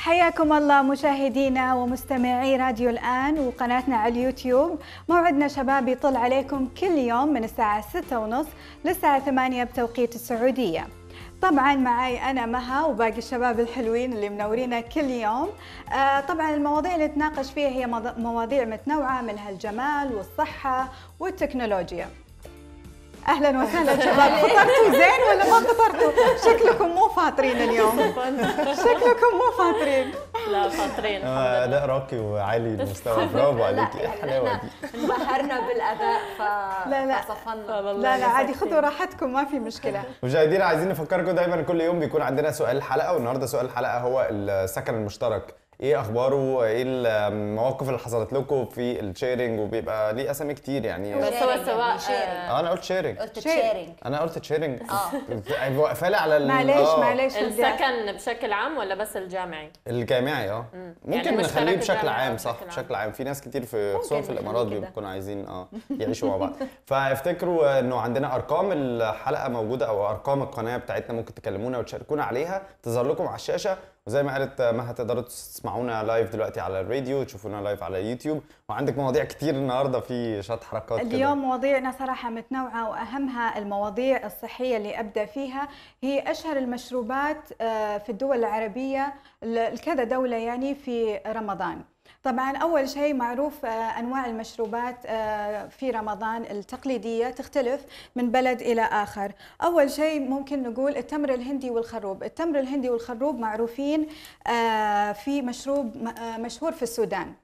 حياكم الله مشاهدينا ومستمعي راديو الآن وقناتنا على اليوتيوب موعدنا شباب يطل عليكم كل يوم من الساعة ستة ونص للساعة ثمانية بتوقيت السعودية طبعا معي انا مها وباقي الشباب الحلوين اللي منورينا كل يوم آه طبعا المواضيع اللي نتناقش فيها هي مواضيع متنوعه منها الجمال والصحه والتكنولوجيا اهلا وسهلا شباب فطرتوا زين ولا ما فطرتوا؟ شكلكم مو فاطرين اليوم شكلكم مو فاطرين لا فاطرين آه، اداء راقي وعالي المستوى برافو عليكي ايه الحلاوه دي انبهرنا بالاداء ف لا لا فصفنا لا لا عادي خذوا راحتكم ما في مشكله مشاهدينا عايزين نفكركم دايما كل يوم بيكون عندنا سؤال الحلقه والنهارده سؤال الحلقه هو السكن المشترك ايه اخباره ايه المواقف اللي حصلت لكم في الشيرنج وبيبقى ليه اسامي كتير يعني بس هو سواء اه انا قلت شيرنج قلت تشيرنج انا قلت تشيرنج اه واقفه لي على ال- معليش آه. معليش بدي- السكن بشكل عام ولا بس الجامعي؟ الجامعي اه ممكن يعني نخليه مشترك بشكل الجامعة عام بشكل صح عام. بشكل عام في ناس كتير في خصوصا في نخليه الامارات كده. بيكونوا عايزين اه يعيشوا مع بعض فافتكروا انه عندنا ارقام الحلقه موجوده او ارقام القناه بتاعتنا ممكن تكلمونا وتشاركونا عليها تظهر لكم على الشاشه وزي ما قالت مها تقدروا تسمعونا لايف دلوقتي على الراديو تشوفونا لايف على يوتيوب وعندك مواضيع كتير النهارده في شويه حركات كده اليوم مواضيعنا صراحة متنوعة وأهمها المواضيع الصحية اللي أبدأ فيها هي أشهر المشروبات آه، في الدول العربية ل- لكذا دولة يعني في رمضان طبعا أول شيء معروف آه، أنواع المشروبات آه، في رمضان التقليدية تختلف من بلد إلى آخر أول شيء ممكن نقول التمر الهندي والخروب التمر الهندي والخروب معروفين آه، في مشروب م- آه، مشهور في السودان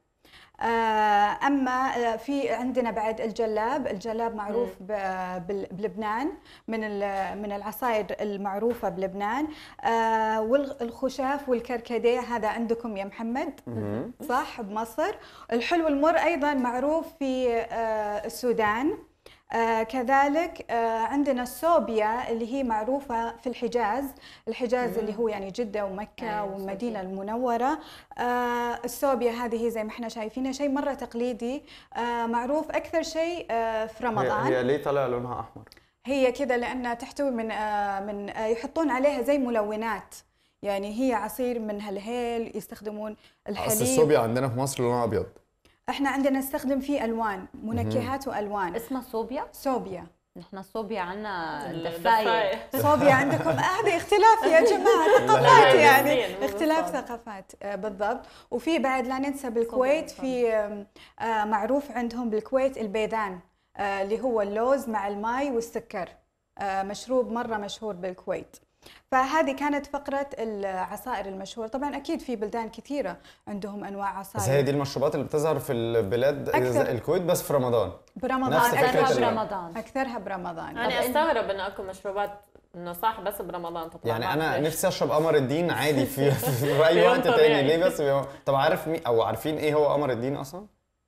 آه، اما آه، في عندنا بعد الجلاب الجلاب معروف ب- بال- بلبنان من ال- من العصائر المعروفه بلبنان آه، والخشاف والكركديه هذا عندكم يا محمد صح بمصر الحلو المر ايضا معروف في آه، السودان آه كذلك آه عندنا الصوبيا اللي هي معروفة في الحجاز الحجاز اللي هو يعني جدة ومكة أيوة، والمدينة المنورة آه الصوبيا هذه زي ما احنا شايفينها شيء مرة تقليدي آه معروف أكثر شيء آه في هي, رمضان هي ليه طالع لونها احمر هي كذا لانها تحتوي من آه، من آه، يحطون عليها زي ملونات يعني هي عصير من هالهيل يستخدمون اصل الحليب الصوبيا عندنا في مصر لونها ابيض احنا عندنا نستخدم فيه الوان منكهات والوان اسمها صوبيا صوبيا نحن صوبيا عنا الدفاية. الدفاية صوبيا عندكم هذه اختلاف يا جماعه ثقافات لا، يعني زين، مو اختلاف بالضبط. ثقافات آه، بالضبط وفي بعد لا ننسى بالكويت في آم، آه، معروف عندهم بالكويت البيذان آه، اللي هو اللوز مع الماي والسكر آه، مشروب مره مشهور بالكويت فهذه كانت فقرة العصائر المشهورة طبعا أكيد في بلدان كثيرة عندهم أنواع بس هي عصائر دي المشروبات اللي بتظهر في البلاد أكثر. الكويت بس في رمضان برمضان نفس فكرة أكثر, ال- برمضان أكثرها برمضان انا طب إن- استغرب انه اكو مشروبات انه صح بس برمضان تطلع يعني معك انا فريش. نفسي اشرب قمر الدين عادي في, في اي يوم وقت تاني طبيعي. ليه بس بيوم... طب عارف مين او عارفين ايه هو قمر الدين اصلا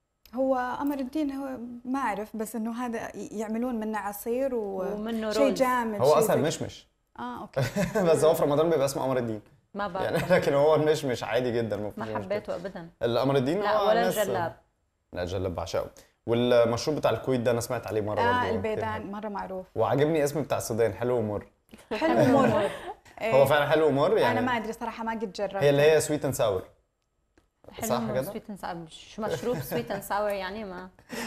هو قمر الدين هو ما أعرف بس إنه هذا يعملون منه عصير و... ومنه شيء رز جامد هو شيء اصلا زي- مشمش اه اوكي بس هو في رمضان بيبقى اسمه قمر الدين ما بعرف يعني لكن هو المشمش عادي جدا ما ما فيهوش مشكلة. حبيته ابدا القمر الدين لا هو ولا ناس- الجلاب لا الجلاب بعشقه والمشروب بتاع الكويت ده انا سمعت عليه مره برضه اه كتير البيدان حلو. مره معروف وعجبني اسم بتاع السودان حلو ومر حلو مر هو فعلا حلو ومر يعني انا ما ادري صراحه ما قد جربت هي اللي هي سويت اند ساور صح حلو كده؟ سويت اند ساور شو مشروب سويت اند ساور يعني ما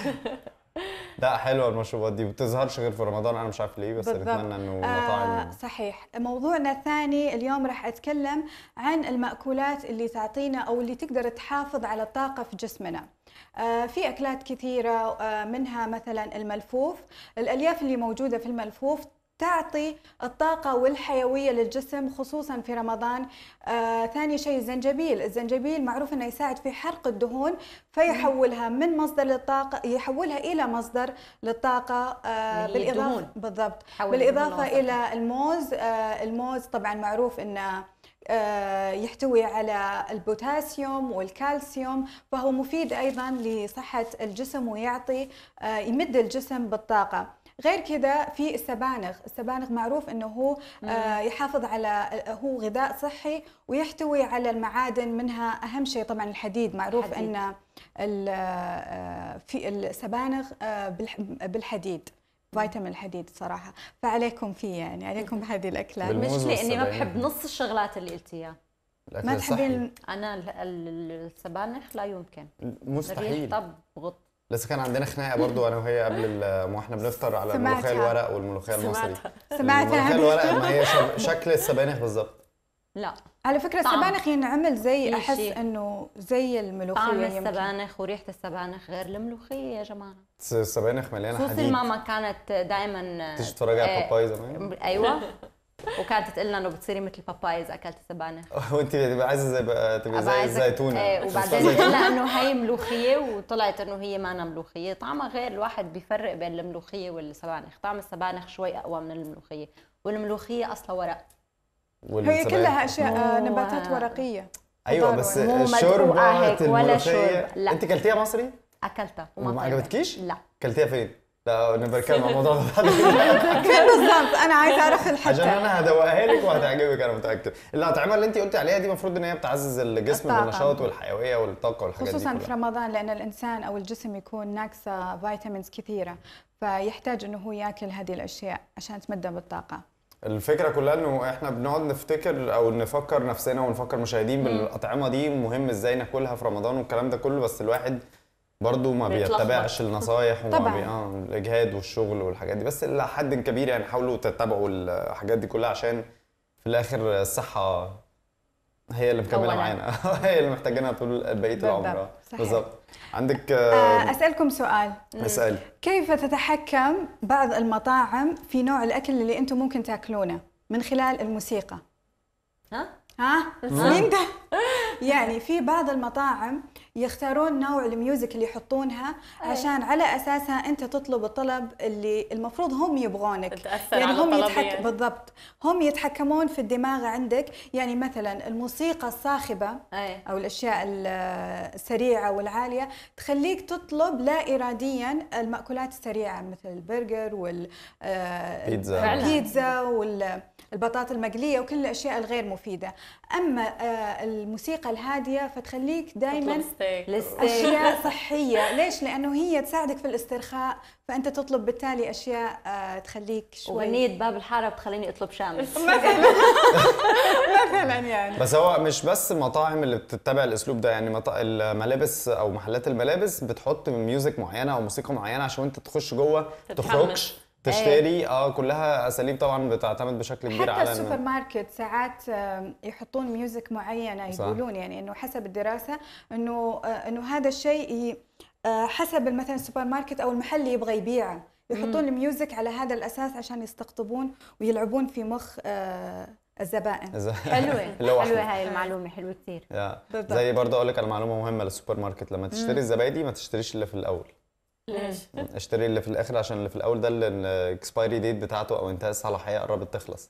لا حلوه المشروبات دي بتظهرش غير في رمضان انا مش عارف ليه بس بالضبط. نتمنى انه آه مطاعم صحيح موضوعنا الثاني اليوم راح اتكلم عن المأكولات اللي تعطينا او اللي تقدر تحافظ على الطاقة في جسمنا آه في اكلات كثيرة آه منها مثلا الملفوف الالياف اللي موجودة في الملفوف تعطي الطاقة والحيوية للجسم خصوصا في رمضان آه، ثاني شيء الزنجبيل الزنجبيل معروف أنه يساعد في حرق الدهون فيحولها من مصدر للطاقة يحولها إلى مصدر للطاقة آه، اللي هي بالإضافة الدهون. بالضبط حول الدهون بالإضافة لوسطها. إلى الموز آه، الموز طبعا معروف أنه آه، يحتوي على البوتاسيوم والكالسيوم فهو مفيد أيضا لصحة الجسم ويعطي آه، يمد الجسم بالطاقة غير كذا في السبانغ السبانغ معروف انه هو آه، يحافظ على هو غذاء صحي ويحتوي على المعادن منها اهم شيء طبعا الحديد معروف الحديد. ان ال- آه، في السبانغ آه، بالح- بالحديد فيتامين الحديد صراحه فعليكم فيه يعني عليكم بهذه الاكلات بالموز المشكله اني ما والسبانخ. بحب نص الشغلات اللي قلتيها الاكل ما الصحي تحبين انا ال- ال- السبانخ لا يمكن مستحيل الريح طب لسه كان عندنا خناقه برضو انا وهي قبل ال- واحنا بنفطر على سمعتها. الملوخيه الورق والملوخيه المصري سمعتها سمعتها الملوخيه هذه؟ الورق ما هي شب- شكل السبانخ بالظبط لا على فكره طعم. السبانخ ينعمل زي في احس شيء. انه زي الملوخيه طعم يمكن السبانخ وريحه السبانخ غير الملوخيه يا جماعه س- السبانخ مليانه خصوصي حديد الماما كانت دائما تيجي تتفرجي على باباي زمان ايوه وكانت تقول لنا انه بتصيري مثل باباي اذا اكلت سبانخ وانت بتبقى عايزه زي بقى تبقي أبقى زي عايزة- الزيتونه ايه وبعدين قلت لها انه هي ملوخيه وطلعت انه هي مانا ملوخيه طعمها غير الواحد بيفرق بين الملوخيه والسبانخ طعم السبانخ شوي اقوى من الملوخيه والملوخيه اصلا ورق هي والسبانخ. كلها اشياء آه، مو- نباتات ورقيه ايوه خضار بس مو مدقوقة الشوربه هيك ولا الملوخيه شوربة، لا. انت كلتيها مصري؟ اكلتها وما طيبة. عجبتكيش؟ لا كلتيها فين؟ لا نبقى نتكلم عن الموضوع ده بعدين كيف بالضبط انا عايزه اعرف عشان الحته انا هدوقها لك وهتعجبك انا متاكد الاطعمه اللي انت قلتي عليها دي المفروض ان هي بتعزز الجسم الطاقة. بالنشاط والحيويه والطاقه والحاجات دي خصوصا في كلها رمضان لان الانسان او الجسم يكون ناقصه فيتامينز كثيره فيحتاج انه هو ياكل هذه الاشياء عشان تمده بالطاقه الفكره كلها انه احنا بنقعد نفتكر او نفكر نفسنا ونفكر مشاهدين بالاطعمه دي مهم ازاي ناكلها في رمضان والكلام ده كله بس الواحد برضه ما بيتلخبط. بيتبعش النصايح وما طبعاً. بي... اه الاجهاد والشغل والحاجات دي بس الى حد كبير يعني حاولوا تتبعوا الحاجات دي كلها عشان في الاخر الصحه هي اللي مكمله أولاً. معانا هي اللي محتاجينها طول بقيه بالضبط. العمر صحيح. بالظبط عندك آه، آه، اسالكم سؤال اسالي كيف تتحكم بعض المطاعم في نوع الاكل اللي انتم ممكن تاكلونه من خلال الموسيقى ها ها مين ده يعني في بعض المطاعم يختارون نوع الميوزك اللي يحطونها عشان على اساسها انت تطلب الطلب اللي المفروض هم يبغونك تأثر يعني على هم طلبي يتحك... يعني. بالضبط هم يتحكمون في الدماغ عندك يعني مثلا الموسيقى الصاخبه ايه او الاشياء ال- السريعه والعاليه تخليك تطلب لا اراديا المأكولات السريعه مثل البرجر وال آه، بيتزا. فعلاً. البيتزا والبطاطا المقليه وكل الاشياء الغير مفيده اما آه، الموسيقى الهاديه فتخليك دائما تطلب ستيك الستيك اشياء صحيه ليش لانه هي تساعدك في الاسترخاء فانت تطلب بالتالي اشياء آه، تخليك شوي اغنيه باب الحاره بتخليني اطلب شامل مثلا يعني بس هو مش بس المطاعم اللي بتتبع الاسلوب ده يعني مطا... الملابس او محلات الملابس بتحط ميوزك معينه او موسيقى معينه عشان انت تخش جوه تتحمس. تخرجش تشتري اه كلها اساليب طبعا بتعتمد بشكل كبير حتى على إن- السوبر ماركت ساعات آم، يحطون ميوزك معينه صح. يقولون يعني انه حسب الدراسه انه آه، انه هذا الشيء ي- آه، حسب مثلا السوبر ماركت او المحل اللي يبغى يبيعه يحطون الميوزك على هذا الاساس عشان يستقطبون ويلعبون في مخ آه، الزبائن إذا- حلوه اللي هو حلوه أحمد. هاي المعلومه حلوه كثير يا. بالضبط. زي برضه اقول لك على معلومه مهمه للسوبر ماركت لما تشتري الزبادي ما تشتريش اللي في الاول ليش؟ اشتري اللي في الاخر عشان اللي في الاول ده اللي الاكسبايري ديت بتاعته او انتهى الصلاحيه قربت تخلص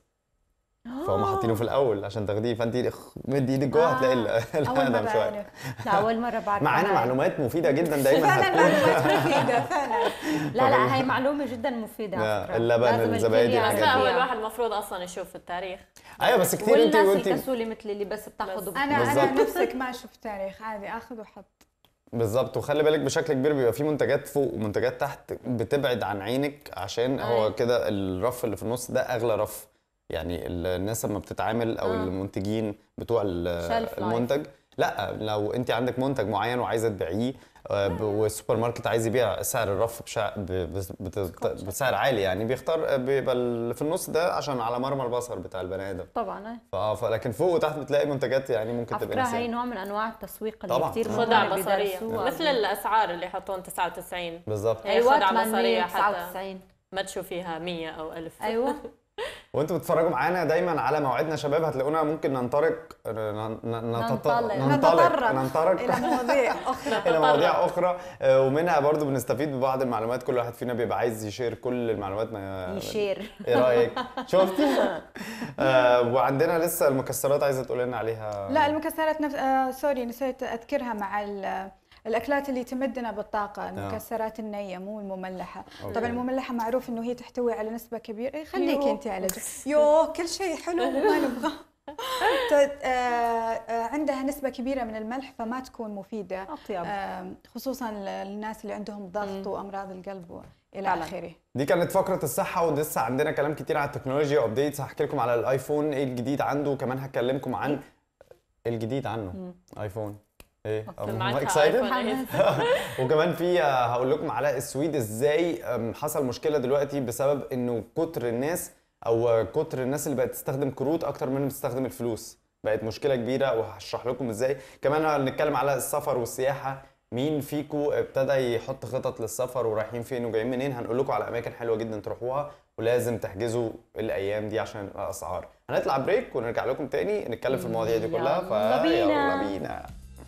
فهم حاطينه في الاول عشان تاخديه فانت اخ- مدي ايدك جوه هتلاقي ال- اول الهدم مره شويه أعرف. لا اول مره بعرف معانا هاي. معلومات مفيده جدا دايما فعلا هتكون معلومات مفيده فعلا لا لا هي معلومه جدا مفيده لا، على فكره اللبن، لازم الكل الزبادي، يعرف بس الحاجات لا دي. هو فيها. الواحد المفروض اصلا يشوف التاريخ ايوه بس كتير انت والناس وانت الكسولة مثل اللي بس بتاخذ بس. انا انا بالضبط. نفسك ما اشوف تاريخ عادي اخذ وحط بالظبط وخلي بالك بشكل كبير بيبقى في منتجات فوق ومنتجات تحت بتبعد عن عينك عشان هو أيوة. كده الرف اللي في النص ده اغلى رف يعني ال- الناس لما بتتعامل او آه. المنتجين بتوع ال- Shelf life. المنتج لا لو انت عندك منتج معين وعايزه تبيعيه آه، ب- والسوبر ماركت عايز يبيع سعر الرف بشع... ب... ب... بت... بسعر عالي يعني بيختار بيبقى اللي في النص ده عشان على مرمى البصر بتاع البني ادم طبعا إيه. ف... ف... لكن فوق وتحت بتلاقي منتجات يعني ممكن على تبقى فكره هي نسيان نوع من انواع التسويق اللي طبعاً. كثير خدع مهمة بصريه بيدرسوها. مثل الاسعار اللي يحطون 99 بالظبط هي ايوه خدعة بصرية حتى 899 ما تشوفيها 100 او 1000 ايوه وانتوا بتتفرجوا معانا دايما على موعدنا شباب هتلاقونا ممكن ننطلق ن- ن- نتط- ننطلق. ننطلق نتطرق ننطلق الى مواضيع اخرى الى مواضيع اخرى آه، ومنها برضو بنستفيد ببعض المعلومات كل واحد فينا بيبقى عايز يشير كل المعلومات ما يشير ايه رايك شفتي آه وعندنا لسه المكسرات عايزه تقول لنا عليها لا المكسرات نفس آه سوري نسيت اذكرها مع ال- الاكلات اللي تمدنا بالطاقه المكسرات النيه مو المملحه أوكي. طبعا المملحه معروف انه هي تحتوي على نسبه كبيره إيه خليك يوه. انت على جنب يوه كل شيء حلو وما نبغى ت- آه، آه، عندها نسبة كبيرة من الملح فما تكون مفيدة اطيب آه، خصوصا للناس اللي عندهم ضغط وأمراض القلب وإلى فعلاً. آخره دي كانت فقره الصحه ولسه عندنا كلام كتير على التكنولوجيا وابديتس هحكي لكم على الايفون ايه الجديد عنده وكمان هكلمكم عن الجديد عنه ايفون ايه معاك اكسايتد آيفون. وكمان في آه، هقول لكم على السويد ازاي آم، حصل مشكله دلوقتي بسبب انه كتر الناس او آه، كتر الناس اللي بقت تستخدم كروت اكتر من اللي بتستخدم الفلوس بقت مشكله كبيره وهشرح لكم ازاي كمان هنتكلم على السفر والسياحه مين فيكو ابتدى يحط خطط للسفر ورايحين فين وجايين منين هنقول لكم على اماكن حلوه جدا تروحوها ولازم تحجزوا الايام دي عشان الاسعار هنطلع بريك ونرجع لكم تاني نتكلم في المواضيع دي كلها يلا بينا. فيلا بينا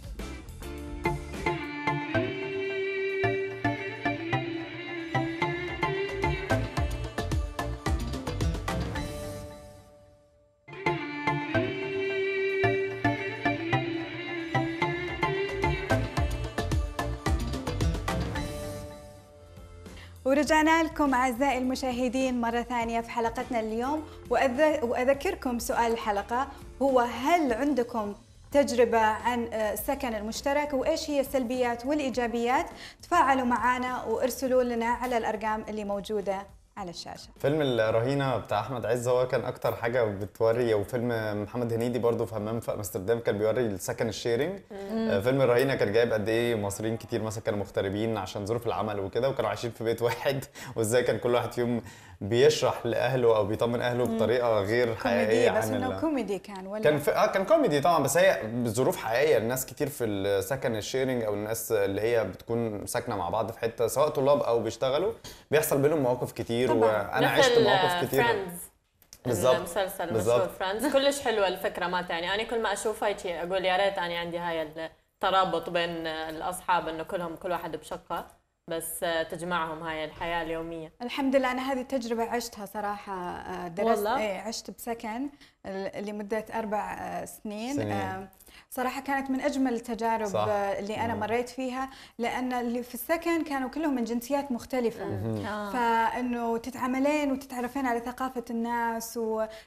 ورجعنا لكم أعزائي المشاهدين مرة ثانية في حلقتنا اليوم وأذ- وأذكركم سؤال الحلقة هو هل عندكم تجربة عن آه، السكن المشترك وإيش هي السلبيات والإيجابيات تفاعلوا معنا وارسلوا لنا على الأرقام اللي موجودة على الشاشة فيلم الرهينة بتاع أحمد عز هو كان أكتر حاجة بتوري وفيلم محمد هنيدي برضو في همام في أمستردام كان بيوري السكن الشيرنج آه، فيلم الرهينة كان جايب قد إيه مصريين كتير مثلا كانوا مغتربين عشان ظروف العمل وكده وكانوا عايشين في بيت واحد وإزاي كان كل واحد فيهم بيشرح لأهله أو بيطمن أهله بطريقة غير حقيقية كوميدي عن بس إنه ال- كوميدي كان ولا كان في... اه كان كوميدي طبعا بس هي بظروف حقيقيه الناس كتير في السكن الشيرنج او الناس اللي هي بتكون ساكنه مع بعض في حته سواء طلاب او بيشتغلوا بيحصل بينهم مواقف كتير طبعاً. وانا عشت مواقف كتير فريندز بالظبط. المسلسل المشهور بالظبط. فريندز كلش حلوه الفكره مالته يعني انا كل ما اشوفها هيك اقول يا ريت انا عندي هاي الترابط بين الاصحاب انه كلهم كل واحد بشقه بس تجمعهم هاي الحياه اليوميه الحمد لله أنا هذه التجربة عشتها صراحة آه، درست والله؟ إيه عشت بسكن ل- لمدة أربع آه، سنين سنين. آه، صراحة كانت من أجمل التجارب صح. آه، اللي أنا مم. مريت فيها لأن اللي في السكن كانوا كلهم من جنسيات مختلفة آه. فإنه تتعاملين وتتعرفين على ثقافة الناس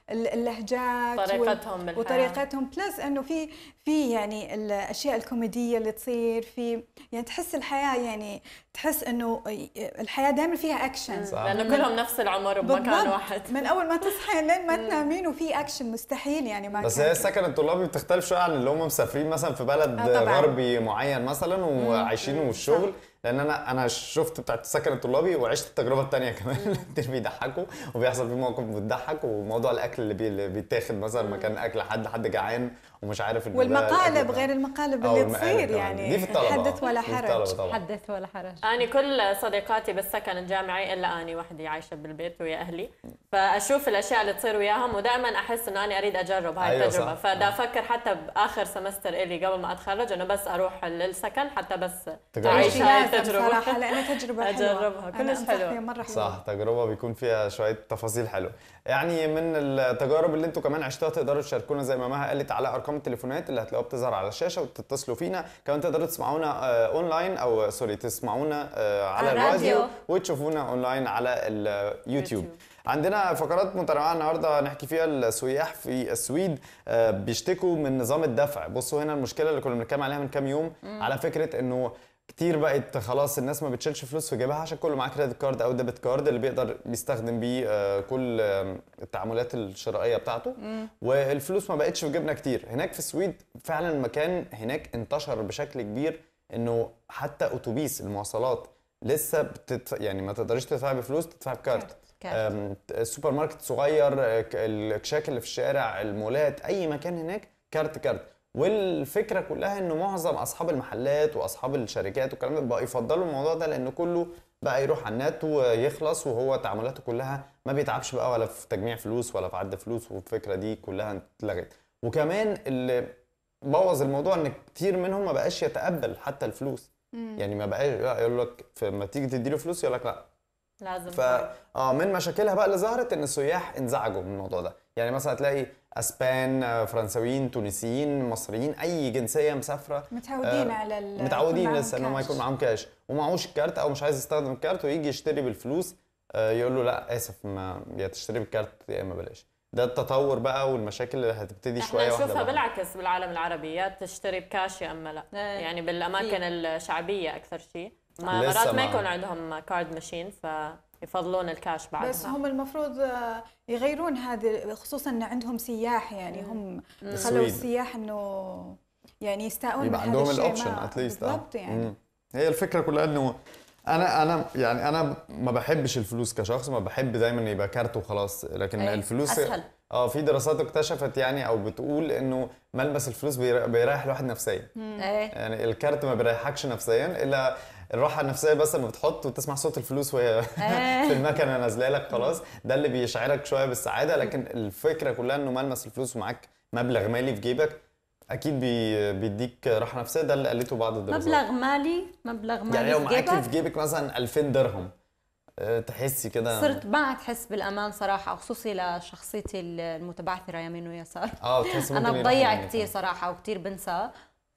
واللهجات طريقتهم بالحياه وطريقتهم بلس انه في في يعني الاشياء الكوميديه اللي تصير في يعني تحس الحياه يعني تحس انه الحياه دائما فيها اكشن صح. لانه كلهم نفس العمر بمكان بالضبط. واحد من اول ما تصحين لين ما تنامين وفي اكشن مستحيل يعني ما بس كان هي في. السكن الطلابي بتختلف شويه عن اللي هم مسافرين مثلا في بلد آه طبعاً. غربي معين مثلا وعايشين والشغل لان انا انا شفت بتاعت السكن الطلابي وعشت التجربه الثانيه كمان كتير بيضحكوا وبيحصل فيه مواقف بتضحك وموضوع الاكل اللي, بي... اللي بيتاخد مثلا مكان اكل حد حد جعان ومش عارف إن ده والمقالب الأكل غير ده. المقالب أو اللي المقالب تصير كمان. يعني دي في الطلبه حدث ولا دي في الطلبة حرج طبعا حدث ولا حرج أنا كل صديقاتي بالسكن الجامعي إلا أني وحدي عايشة بالبيت ويا أهلي فأشوف الأشياء اللي تصير وياهم ودائما أحس إنه أنا أريد أجرب هاي أيوة التجربة صح. فدا أفكر حتى بآخر سمستر إلي قبل ما أتخرج إنه بس أروح للسكن حتى بس تجربي. أعيش شيء هاي لازم التجربة صراحه لانها تجربه حلوه أجربها. أنا كلش أنصح حلوة. فيها، مره حلوه صح تجربه بيكون فيها شويه تفاصيل حلوه يعني من التجارب اللي انتوا كمان عشتوها تقدروا تشاركونا زي ما مها قالت على ارقام التليفونات اللي هتلاقوها بتظهر على الشاشه وتتصلوا فينا كمان تقدروا تسمعونا آه، اونلاين او سوري تسمعونا آه، على على الراديو الراديو. وتشوفونا اونلاين على اليوتيوب يوتيوب. عندنا فقرات متنوعه النهارده نحكي فيها السياح في السويد آه، بيشتكوا من نظام الدفع بصوا هنا المشكله اللي كنا بنتكلم عليها من كام يوم على فكره انه كتير بقت خلاص الناس ما بتشيلش فلوس في جيبها عشان كله معاه كريدت كارد او ديبت كارد اللي بيقدر يستخدم بيه آه، كل آه، التعاملات الشرائيه بتاعته والفلوس ما بقتش في جيبنا كتير هناك في السويد فعلا المكان هناك انتشر بشكل كبير انه حتى اتوبيس المواصلات لسه بتدفع يعني ما تقدريش تدفعي بفلوس تدفعي بكارت كارت. أم، السوبر ماركت صغير آه، ك- الكشاك اللي في الشارع المولات اي مكان هناك كارت كارت والفكره كلها انه معظم اصحاب المحلات واصحاب الشركات والكلام ده بقى يفضلوا الموضوع ده لان كله بقى يروح على النت ويخلص وهو تعاملاته كلها ما بيتعبش بقى ولا في تجميع فلوس ولا في عد فلوس والفكره دي كلها اتلغت وكمان اللي بوظ الموضوع ان كتير منهم ما بقاش يتقبل حتى الفلوس يعني ما بقاش لا، يقول لك لما تيجي تديله فلوس يقول لك لا لازم ف اه من مشاكلها بقى اللي ظهرت ان السياح انزعجوا من الموضوع ده يعني مثلا هتلاقي اسبان آه، فرنساويين تونسيين مصريين اي جنسيه مسافره متعودين آه، على ال- متعودين يكون لسه ان هم معاهم يكون كاش. معاهم كاش ومعهوش الكارت او مش عايز يستخدم الكارت ويجي يشتري بالفلوس آه، يقول له لا اسف ما يا تشتري بالكارت يا اما بلاش ده التطور بقى والمشاكل اللي هتبتدي احنا شويه واحده نشوفها بواحدة. بالعكس بالعالم العربي يا تشتري بكاش يا اما لا إيه. يعني بالاماكن الشعبيه اكثر شيء ما لسه مرات ما ما- يكون عندهم كارد ماشين ف يفضلون الكاش بعدها بس هم المفروض آه، يغيرون هذه خصوصا ان عندهم سياح يعني هم خلوا السويد. السياح انه يعني يستاءون يبقى من هذا عندهم الشيء الاوبشن ما- اتليست بالضبط يعني هي الفكره كلها انه انا انا يعني انا ما بحبش الفلوس كشخص ما بحب دايما يبقى كارت وخلاص لكن أي، الفلوس أسهل. اه في دراسات اكتشفت يعني او بتقول انه ملمس الفلوس بير- بيريح الواحد نفسيا ايه يعني الكارت ما بيريحكش نفسيا الا الراحه النفسيه بس لما بتحط وتسمع صوت الفلوس وهي في المكنه نازله لك خلاص ده اللي بيشعرك شويه بالسعاده لكن الفكره كلها انه ملمس الفلوس ومعاك مبلغ مالي في جيبك اكيد بي بيديك راحه نفسيه ده اللي قالته بعض الدراسات مبلغ مالي مبلغ مالي يعني لو في معاكي جيبك في جيبك مثلا 2000 درهم أه، تحسي كده صرت ما تحس بالامان صراحه خصوصي لشخصيتي المتبعثره يمين ويسار اه بتحسي انا ممكن يروح بضيع منك. كثير صراحه وكثير بنسى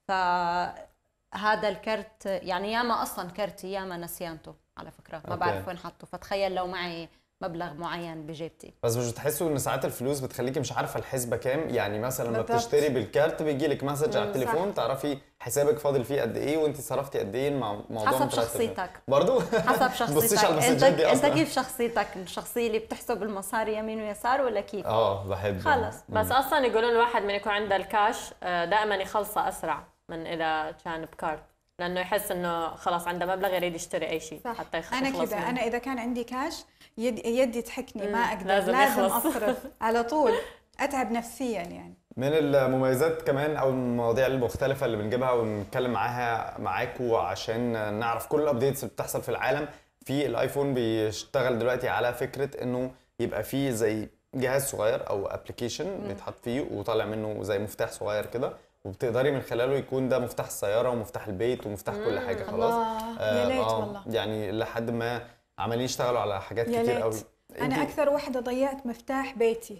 فهذا الكرت يعني ياما اصلا كرتي ياما نسيانته على فكره ما أوكي. بعرف وين حطه فتخيل لو معي مبلغ معين بجيبتي بس مش بتحسوا ان ساعات الفلوس بتخليكي مش عارفه الحسبه كام يعني مثلا لما بالضبط. بتشتري بالكارت بيجي لك مسج على مم، التليفون تعرفي حسابك فاضل فيه قد ايه وانت صرفتي قد ايه مع موضوع حسب مترتب. شخصيتك برضو حسب بصيش شخصيتك على انت المسجات دي انت اصلا كيف شخصيتك الشخصيه اللي بتحسب المصاري يمين ويسار ولا كيف اه بحب خلص بس اصلا يقولون الواحد من يكون عنده الكاش آه، دائما يخلصه اسرع من اذا كان بكارت لانه يحس انه خلاص عنده مبلغ يريد يشتري اي شيء صح حتى يخ- انا يخلص كذا منه. انا اذا كان عندي كاش يد يدي تحكني ما اقدر لازم لازم, يخلص. اصرف على طول اتعب نفسيا يعني من المميزات كمان او المواضيع المختلفه اللي بنجيبها ونتكلم معاها معاكم عشان نعرف كل الابديتس اللي بتحصل في العالم في الايفون بيشتغل دلوقتي على فكره انه يبقى فيه زي جهاز صغير او ابلكيشن بيتحط فيه وطالع منه زي مفتاح صغير كده وبتقدري من خلاله يكون ده مفتاح السياره ومفتاح البيت ومفتاح كل حاجه خلاص الله يا ليت والله يعني لحد ما عمالين يشتغلوا على حاجات يا كتير ليت. قوي انا انتي- اكثر وحده ضيعت مفتاح بيتي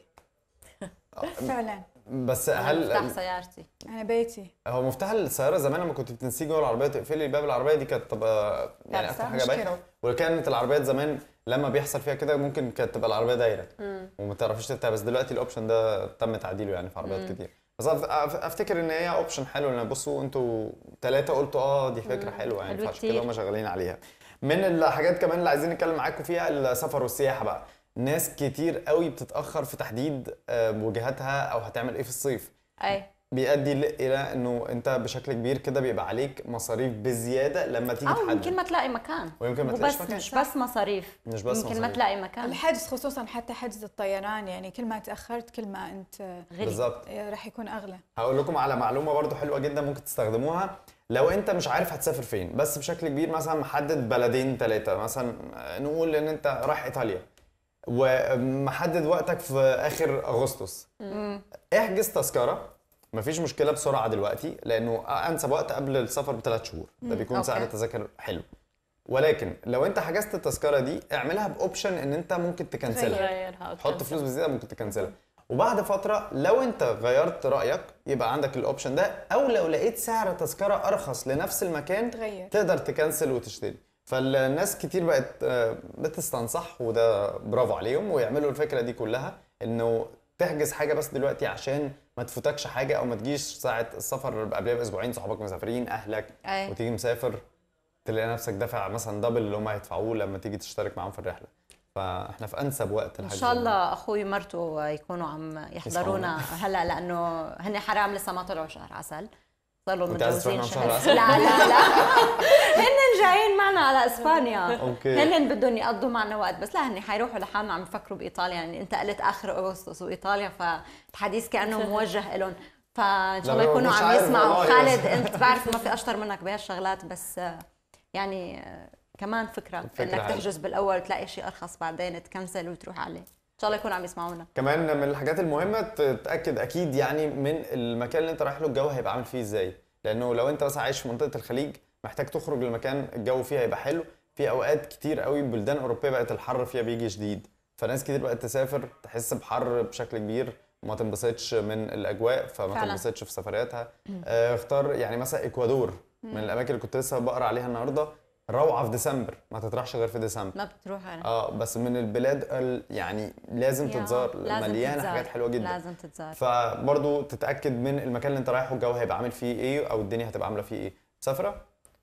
فعلا بس مفتاح هل سيارتي انا بيتي هو مفتاح السياره زمان لما كنت بتنسيه جوه العربيه تقفلي باب العربيه دي كانت تبقى يعني كارثة، اكتر حاجه مشكلة. بايخه وكانت العربيات زمان لما بيحصل فيها كده ممكن كانت تبقى العربيه دايره وما تعرفيش تفتح بس دلوقتي الاوبشن ده تم تعديله يعني في عربيات كتير بس أف- أف- افتكر ان هي اوبشن حلو لان بصوا انتوا ثلاثه قلتوا اه دي فكره حلوه يعني حلو فعشان كده كتير. هم شغالين عليها من الحاجات كمان اللي عايزين نتكلم معاكم فيها السفر والسياحه بقى ناس كتير قوي بتتاخر في تحديد آه، وجهاتها او هتعمل ايه في الصيف اي بيؤدي ل- الى انه انت بشكل كبير كده بيبقى عليك مصاريف بزياده لما تيجي او يمكن تحدد ما تلاقي مكان ويمكن ما مو تلاقيش بس مكان. مش بس مصاريف مش بس يمكن ما مصاريف. تلاقي مكان الحجز خصوصا حتى حجز الطيران يعني كل ما تاخرت كل ما انت غلي بالظبط راح يكون اغلى هقول لكم على معلومه برضو حلوه جدا ممكن تستخدموها لو انت مش عارف هتسافر فين بس بشكل كبير مثلا محدد بلدين ثلاثه مثلا نقول ان انت رايح ايطاليا ومحدد وقتك في اخر اغسطس احجز تذكره مفيش مشكله بسرعه دلوقتي لانه انسب وقت قبل السفر بثلاث شهور ده بيكون أوكي. سعر التذاكر حلو ولكن لو انت حجزت التذكره دي اعملها باوبشن ان انت ممكن تكنسلها غيرها أو تحط تكنسل. فلوس بزياده ممكن تكنسلها وبعد فتره لو انت غيرت رايك يبقى عندك الاوبشن ده او لو لقيت سعر تذكره ارخص لنفس المكان تغير. تقدر تكنسل وتشتري فالناس كتير بقت آه، بتستنصح وده برافو عليهم ويعملوا الفكره دي كلها انه تحجز حاجه بس دلوقتي عشان ما تفوتكش حاجه او ما تجيش ساعه السفر قبلها باسبوعين صحابك مسافرين اهلك أي. وتيجي مسافر تلاقي نفسك دافع مثلا دبل اللي هم هيدفعوه لما تيجي تشترك معاهم في الرحله فاحنا في انسب وقت ان الحجز شاء الله اخوي ومرته يكونوا عم يحضرونا هلا لانه هن حرام لسه ما طلعوا شهر عسل صار لهم كنت عايز تروح متجوزين معهم شهر شهر عسل؟ لا لا لا هن جايين معنا على اسبانيا أوكي. هن بدهم يقضوا معنا وقت بس لا هن حيروحوا لحالهم عم يفكروا بايطاليا يعني انت قلت اخر اغسطس وايطاليا فالحديث كانه موجه لهم فان شاء الله لا، يكونوا مش عم عارف يسمعوا والله خالد بس. انت بعرف ما في اشطر منك بهالشغلات بس آه، يعني آه، كمان فكره, فكرة انك حلوة. تحجز بالاول وتلاقي شيء ارخص بعدين تكنسل وتروح عليه ان شاء الله يكونوا عم يسمعونا كمان من الحاجات المهمه تتاكد اكيد يعني من المكان اللي انت رايح له الجو هيبقى عامل فيه ازاي لانه لو انت مثلا عايش في منطقه الخليج محتاج تخرج لمكان الجو فيه هيبقى حلو في اوقات كتير قوي بلدان اوروبيه بقت الحر فيها بيجي شديد فناس كتير بقت تسافر تحس بحر بشكل كبير وما تنبسطش من الاجواء فما فعلا. تنبسطش في سفرياتها آه، اختار يعني مثلا اكوادور من الاماكن اللي كنت لسه بقرا عليها النهارده روعه في ديسمبر ما تطرحش غير في ديسمبر ما بتروح يعني اه بس من البلاد ال- يعني لازم يا، تتزار لازم مليانه تتزار. حاجات حلوه جدا لازم تتزار فبرضو تتاكد من المكان اللي انت رايحه الجو هيبقى عامل فيه ايه او الدنيا هتبقى عامله فيه ايه مسافره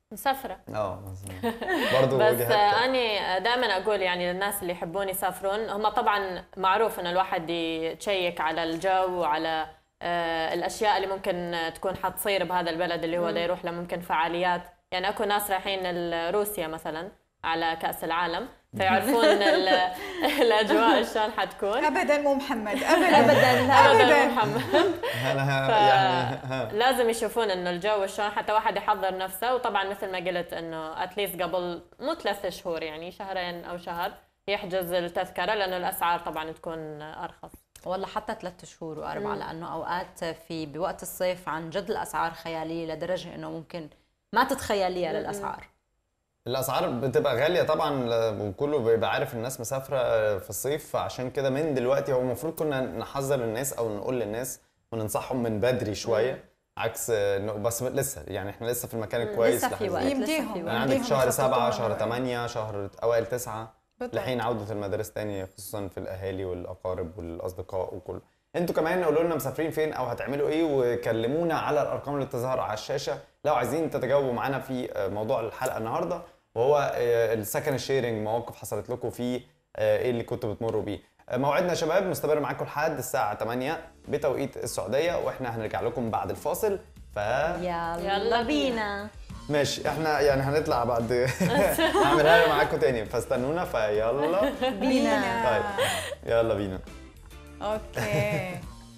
مسافره اه برضه بس وجهات أنا دائما أقول يعني للناس اللي يحبون يسافرون هم طبعا معروف إن الواحد يتشيك على الجو وعلى آه، الأشياء اللي ممكن تكون حتصير بهذا البلد اللي هو دا يروح له ممكن فعاليات يعني أكو ناس رايحين روسيا مثلا على كأس العالم فيعرفون ال- الأجواء شلون حتكون ابدا مو محمد ابدا ابدا لا أبدا أبداً. محمد انا ف- يعني ها. لازم يشوفون انه الجو شلون حتى واحد يحضر نفسه وطبعا مثل ما قلت انه اتليست قبل مو ثلاث شهور يعني شهرين او شهر يحجز التذكره لانه الاسعار طبعا تكون ارخص والله حتى ثلاث شهور واربعه لانه اوقات في بوقت الصيف عن جد الاسعار خياليه لدرجه انه ممكن ما تتخيليها للاسعار الاسعار بتبقى غاليه طبعا ل- وكله بيبقى عارف الناس مسافره في الصيف فعشان كده من دلوقتي هو المفروض كنا نحذر الناس او نقول للناس وننصحهم من بدري شويه عكس انه بس لسه يعني احنا لسه في المكان الكويس لسه في لحد- وقت يمديهم. لسه في يعني وقت عندك يمديهم شهر يخططوا سبعة من شهر وقت. ثمانية شهر أوائل تسعة بالضبط. لحين عودة المدارس تاني خصوصا في الأهالي والأقارب والأصدقاء وكل انتوا كمان قولوا لنا مسافرين فين او هتعملوا ايه وكلمونا على الارقام اللي بتظهر على الشاشه لو عايزين تتجاوبوا معانا في آه، موضوع الحلقه النهارده وهو آه، السكن الشيرنج مواقف حصلت لكم فيه آه، ايه اللي كنتوا بتمروا بيه آه، موعدنا يا شباب مستمر معاكم لحد الساعه 8 بتوقيت السعوديه واحنا هنرجع لكم بعد الفاصل ف يلا, يلا بينا ماشي احنا يعني هنطلع بعد هعملها معاكم تاني فاستنونا فيلا بينا طيب يلا بينا اوكي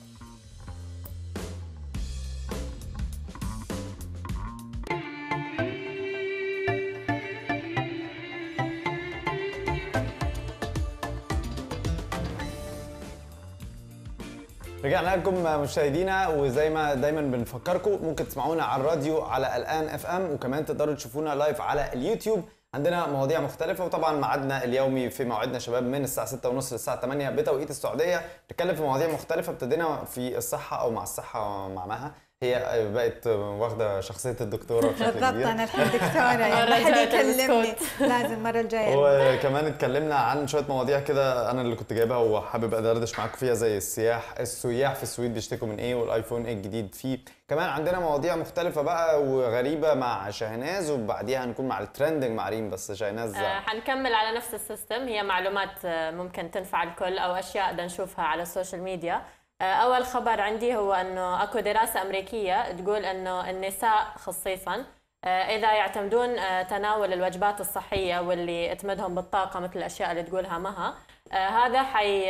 رجعنا لكم مشاهدينا وزي ما دايما بنفكركم ممكن تسمعونا على الراديو على الان اف ام وكمان تقدروا تشوفونا لايف على اليوتيوب عندنا مواضيع مختلفة وطبعا ميعادنا اليومي في موعدنا شباب من الساعة 6:30 للساعة 8 بتوقيت السعودية نتكلم في مواضيع مختلفة ابتدينا في الصحة أو مع الصحة مع مها هي بقت واخدة شخصية الدكتورة بشكل بالضبط كبير انا الحين دكتوره يعني مرة ما حد جاية يكلمني البسكوت. لازم المره الجايه وكمان اتكلمنا عن شويه مواضيع كده انا اللي كنت جايبها وحابب ادردش معاكم فيها زي السياح السياح في السويد بيشتكوا من ايه والايفون ايه الجديد فيه كمان عندنا مواضيع مختلفه بقى وغريبه مع شاهناز وبعديها هنكون مع الترندنج مع ريم بس شاهناز آه، حنكمل على نفس السيستم هي معلومات آه، ممكن تنفع الكل او اشياء بدنا نشوفها على السوشيال ميديا آه، اول خبر عندي هو انه اكو دراسه امريكيه تقول انه النساء خصيصا آه، اذا يعتمدون آه، تناول الوجبات الصحيه واللي تمدهم بالطاقه مثل الاشياء اللي تقولها مها آه، هذا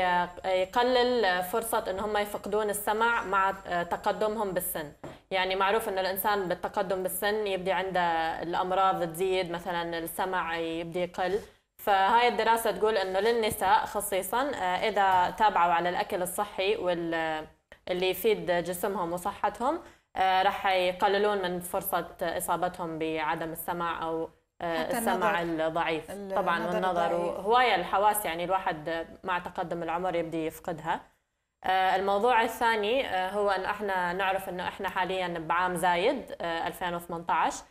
حيقلل فرصه ان هم يفقدون السمع مع آه، تقدمهم بالسن يعني معروف ان الانسان بالتقدم بالسن يبدي عنده الامراض تزيد مثلا السمع يبدي يقل فهاي الدراسه تقول انه للنساء خصيصا آه، اذا تابعوا على الاكل الصحي وال اللي يفيد جسمهم وصحتهم آه، راح يقللون من فرصه اصابتهم بعدم السمع او آه، حتى السمع النظر. الضعيف النظر طبعا والنظر الضعيف. وهوايه الحواس يعني الواحد مع تقدم العمر يبدي يفقدها آه، الموضوع الثاني آه، هو ان احنا نعرف انه احنا حاليا بعام زايد آه، 2018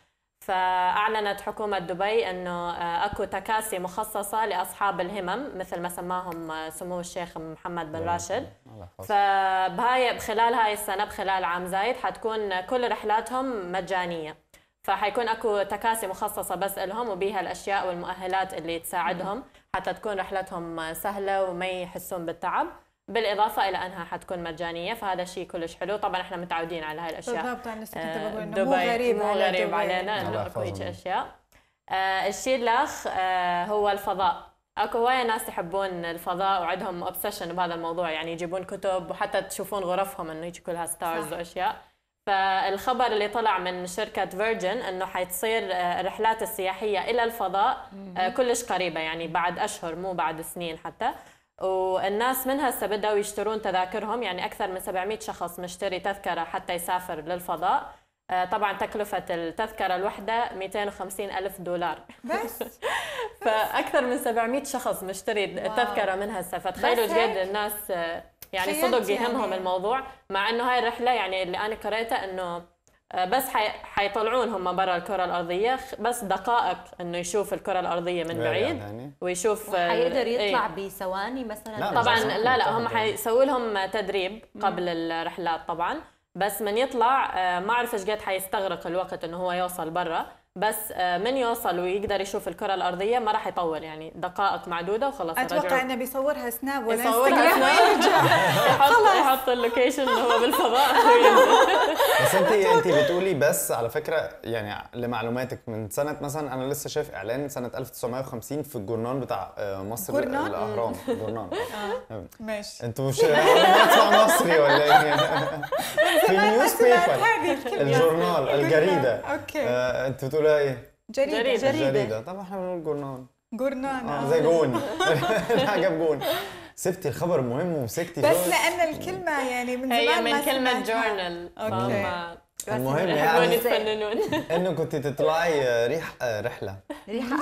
فاعلنت حكومه دبي انه آه، اكو تكاسي مخصصه لاصحاب الهمم مثل ما سماهم آه، سمو الشيخ محمد بن راشد الله يحفظك. فبهاي بخلال هاي السنه بخلال عام زايد حتكون كل رحلاتهم مجانيه فحيكون اكو تكاسي مخصصه بس لهم وبيها الاشياء والمؤهلات اللي تساعدهم حتى تكون رحلتهم سهله وما يحسون بالتعب بالاضافه الى انها حتكون مجانيه فهذا شيء كلش حلو طبعا احنا متعودين على هاي الاشياء بالضبط انا لسه كنت آه، بقول انه مو دبي غريب مو على غريب دبي. علينا الله انه اكو هيك يحفظهم. اشياء آه، الشيء الاخ آه، هو الفضاء اكو هواية ناس يحبون الفضاء وعندهم اوبسيشن بهذا الموضوع يعني يجيبون كتب وحتى تشوفون غرفهم انه هيك كلها ستارز صح. واشياء فالخبر اللي طلع من شركة فيرجن انه حتصير آه، الرحلات السياحية الى الفضاء آه، كلش قريبة يعني بعد اشهر مو بعد سنين حتى والناس من هسه بدأوا يشترون تذاكرهم يعني أكثر من 700 شخص مشتري تذكرة حتى يسافر للفضاء آه، طبعا تكلفة التذكرة الوحدة 250 ألف دولار بس فأكثر من 700 شخص مشتري التذكرة من هسه فتخيلوا بس قد هيك؟ الناس آه، يعني تخيلت صدق يهمهم يعني. الموضوع مع انه هاي الرحلة يعني اللي انا قريته انه آه، بس حي... حيطلعون هم برا الكرة الأرضية خ- بس دقائق انه يشوف الكرة الأرضية من بعيد يعني. ويشوف آه، حيقدر إيه. يطلع بثواني مثلا لا، طبعا بس لا لا هم طبعاً. حيسووا لهم تدريب قبل الرحلات طبعا بس من يطلع آه، ما اعرف ايش قد حيستغرق الوقت انه هو يوصل برا بس آه، من يوصل ويقدر يشوف الكره الارضيه ما راح يطول يعني دقائق معدوده وخلاص اتوقع رجعوا. انه بيصورها سناب ولا يصورها انستغرام سناب. يحط يحط اللوكيشن اللي هو بالفضاء وينزل. بس انت انت بتقولي بس على فكره يعني لمعلوماتك من سنه مثلا انا لسه شايف اعلان سنه 1950 في الجورنال بتاع آه، مصر جورنال؟ الاهرام جورنال ماشي انتوا مش ما تسمع مصري ولا ايه؟ في النيوز سمعت بيبر هذه الكلمة. الجورنال الجريده اوكي آه، انت بتقولها ايه؟ جريدة جريدة. الجريده طب احنا بنقول جورنال جورنان اه آه. زي جون الحاجه بجون سبتي الخبر المهم ومسكتي بس شغل. لان الكلمه يعني من زمان هي ما من كلمه سمعتها. جورنال أوكي. المهم يحبون يعني يتفننون انه كنت تطلعي آه، ريح آه، رحله ريحه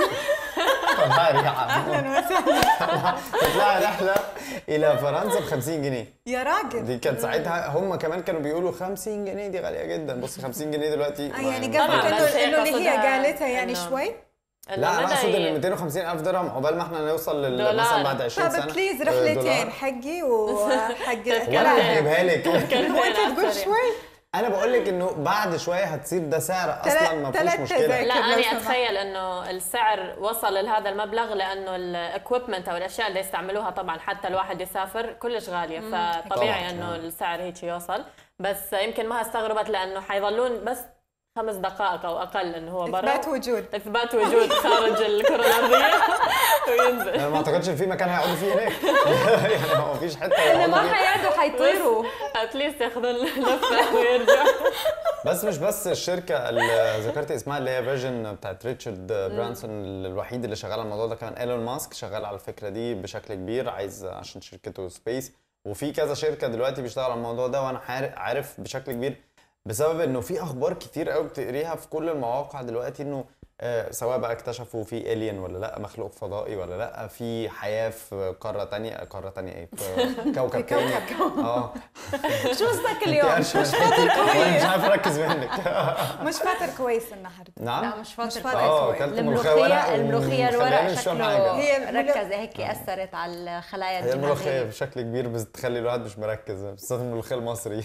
طلعي ريحه اهلا وسهلا تطلعي رحله الى فرنسا ب 50 جنيه يا راجل دي كانت ساعتها هم كمان كانوا بيقولوا 50 جنيه دي غاليه جدا بص 50 جنيه دلوقتي آه يعني ما- قصدك طبعاً، انه بس هي انه اللي هي قصدها قالتها يعني إنه- شوي لا انا مدى اقصد هي- ان 250 الف درهم عقبال ما احنا نوصل لل- دولار. مثلا بعد 20 سنه طب بليز آه، رحلتين دولار. حقي وحق وانا هجيبها لك كان وانت تقول سريع. شوي انا بقول لك انه بعد شويه هتصير ده سعر تلات- اصلا ما تلات فيهوش مشكله تذاكر. لا لو انا سمحت. اتخيل انه السعر وصل لهذا المبلغ لانه الاكويبمنت او الاشياء اللي يستعملوها طبعا حتى الواحد يسافر كلش غاليه فطبيعي طبعاً. انه السعر هيك يوصل بس يمكن ما استغربت لانه حيظلون بس خمس دقائق او اقل انه هو برا اثبات وجود اثبات وجود خارج الكره الارضيه وينزل انا ما اعتقدش ان في مكان هيقعدوا فيه هناك يعني ما فيش حته اللي يقعدوا ما فيها. حيقعدوا حيطيروا اتليست ياخذون لفه ويرجع بس مش بس الشركه اللي ذكرت اسمها اللي هي فيرجن بتاعت ريتشارد برانسون الوحيد اللي شغال على الموضوع ده كمان ايلون ماسك شغال على الفكره دي بشكل كبير عايز عشان شركته سبيس وفي كذا شركه دلوقتي بيشتغل على الموضوع ده وانا عار- عارف بشكل كبير بسبب انه في اخبار كتير قوي بتقريها في كل المواقع دلوقتي انه آه، سواء بقى اكتشفوا في الين ولا لا مخلوق فضائي ولا لا في حياه في قاره تانية قاره تانية ايه في كوكب تاني اه شو قصدك انت اليوم؟ قرشة. أنا مش عارف اركز منك مش فاتر كويس النهارده نعم لا مش فاضي فاضي. اه كويس. اكلت ملوخيه ورق الملوخيه ومخلياني الورق مش فاهم شكله حاجه هي ركز هيك اثرت على الخلايا هي الملوخيه الدماغيه بشكل كبير بتخلي الواحد مش مركز بالذات الملوخيه المصري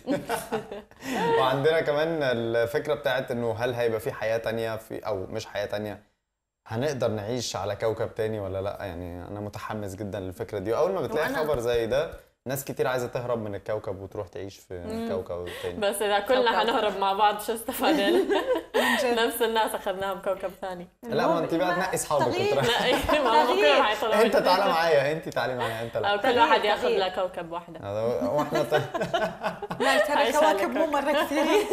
وعندنا كمان الفكره بتاعت انه هل هيبقى في حياه تانية في او مش حياه تانية هنقدر نعيش على كوكب تاني ولا لا يعني انا متحمس جدا للفكره دي واول ما بتلاقي وأنا- خبر زي ده ناس كتير عايزه تهرب من الكوكب وتروح تعيش في كوكب تاني بس اذا كلنا كوكب. حنهرب مع بعض شو استفادنا نفس الناس اخذناها بكوكب ثاني لا ما انت بقى تنقي اصحابك تغيير. وتروح- لا إيه، ما هم تغيير. كلهم حيطلعوا انت تعالى معايا انت تعالي معايا انت لا او كل تغيير، واحد ياخذ تغيير. له كوكب واحده هذا- واحنا ط- لا ترى عايشة على كواكب مو كوكب. مره كثيرين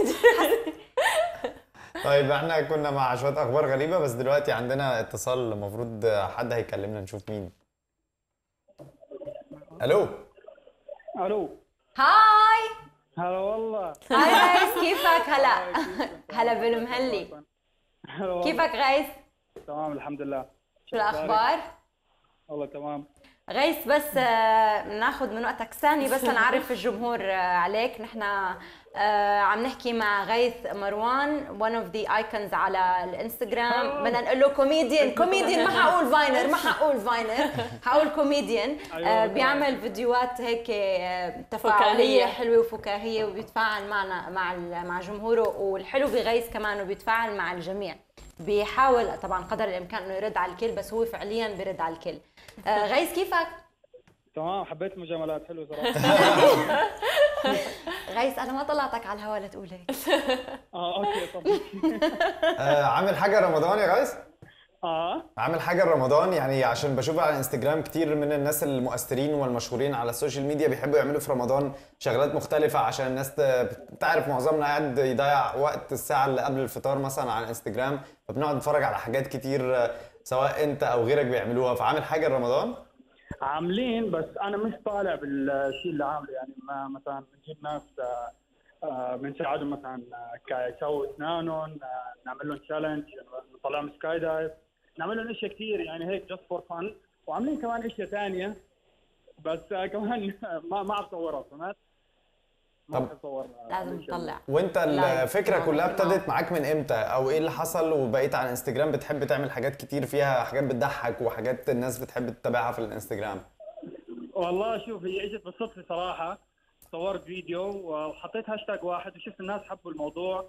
طيب احنا كنا مع شويه اخبار غريبه بس دلوقتي عندنا اتصال المفروض حد هيكلمنا نشوف مين الو الو هاي هلا والله هاي غيث كيفك هلا هلا بالمهلي هلا والله. كيفك غيث تمام الحمد لله شو الاخبار والله تمام غيث بس آه، ناخذ من وقتك ثاني بس لنعرف الجمهور آه، عليك نحن آه، عم نحكي مع غيث مروان one of the icons على الانستغرام بدنا نقول له كوميديان كوميديان ما حقول فاينر ما حقول فاينر حقول كوميديان أيوة، آه، والله. بيعمل فيديوهات هيك آه، تفاعليه فكاهية. حلوه وفكاهيه وبيتفاعل معنا مع ال- مع جمهوره والحلو بغيث كمان انه بيتفاعل مع الجميع بيحاول طبعا قدر الامكان انه يرد على الكل بس هو فعليا بيرد على الكل آه، غيث كيفك تمام حبيت المجاملات حلوه صراحه غيث انا ما طلعتك على الهواء لتقول هيك اه اوكي طب آه عامل حاجه رمضان يا غيث اه عامل حاجه رمضان يعني عشان بشوف على الانستجرام كتير من الناس المؤثرين والمشهورين على السوشيال ميديا بيحبوا يعملوا في رمضان شغلات مختلفه عشان الناس ت- تعرف معظمنا قاعد يضيع وقت الساعه اللي قبل الفطار مثلا على الانستجرام فبنقعد نتفرج على حاجات كتير آه، سواء انت او غيرك بيعملوها فعامل حاجه رمضان عاملين بس انا مش طالع بالشيء اللي عامله يعني ما مثلا بنجيب ناس آه، آه، بنساعدهم مثلا آه، ك- يسووا اسنانهم آه، نعمل لهم تشالنج نطلعهم سكاي دايف نعمل لهم اشياء كثير يعني هيك جاست فور فن وعاملين كمان اشياء ثانيه بس آه، كمان ما ما عم صورها فهمت؟ ما طب- عم صور لازم نطلع وانت لايف. الفكره نعم، كلها نعم. ابتدت معاك من امتى او ايه اللي حصل وبقيت على الانستجرام بتحب تعمل حاجات كتير فيها حاجات بتضحك وحاجات الناس بتحب تتابعها في الانستجرام والله شوف هي اجت بالصدفه صراحه صورت فيديو وحطيت هاشتاج واحد وشفت الناس حبوا الموضوع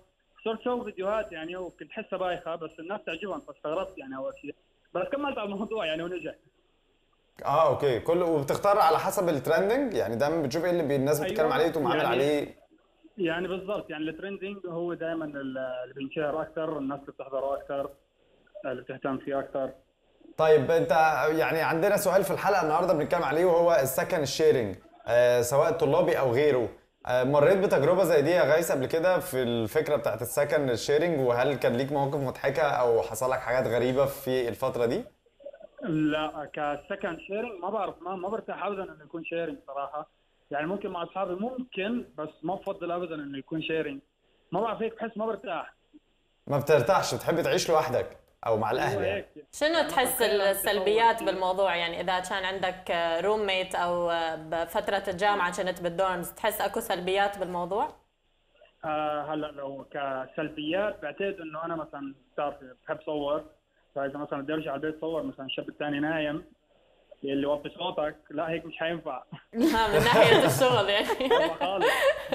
صرت اسوي فيديوهات يعني وكنت احسها بايخه بس الناس تعجبهم فاستغربت يعني اول شيء بس كملت على الموضوع يعني ونجح اه اوكي كله وبتختار على حسب الترندنج يعني دايما بتشوف ايه اللي بي- الناس بتتكلم أيوة، عليه تقوم عامل يعني- عليه يعني بالضبط يعني الترندنج هو دائما اللي بينشهر اكثر الناس اللي بتحضره اكثر اللي بتهتم فيه اكثر طيب انت يعني عندنا سؤال في الحلقه النهارده بنتكلم عليه وهو السكن الشيرنج آه سواء طلابي او غيره آه مريت بتجربه زي دي يا غيث قبل كده في الفكره بتاعت السكن الشيرنج وهل كان ليك مواقف مضحكه او حصل لك حاجات غريبه في الفتره دي؟ لا كسكن شيرنج ما بعرف ما ما برتاح ابدا انه يكون شيرنج صراحه يعني ممكن مع اصحابي ممكن بس ما بفضل ابدا انه يكون شيرنج ما بعرف هيك بحس ما برتاح ما بترتاحش بتحب تعيش لوحدك او مع هو الاهل يعني. هيك شنو تحس تخيل أنت السلبيات تسوي- بالموضوع يعني اذا كان عندك روم ميت او بفتره الجامعه كنت بالدورمز تحس اكو سلبيات بالموضوع آه هلا لو كسلبيات بعتقد انه انا مثلا بتعرفي بحب صور فاذا مثلا بدي ارجع البيت صور مثلا الشاب الثاني نايم اللي وطي صوتك لا هيك مش حينفع ها، من ناحيه الشغل يعني والله خالص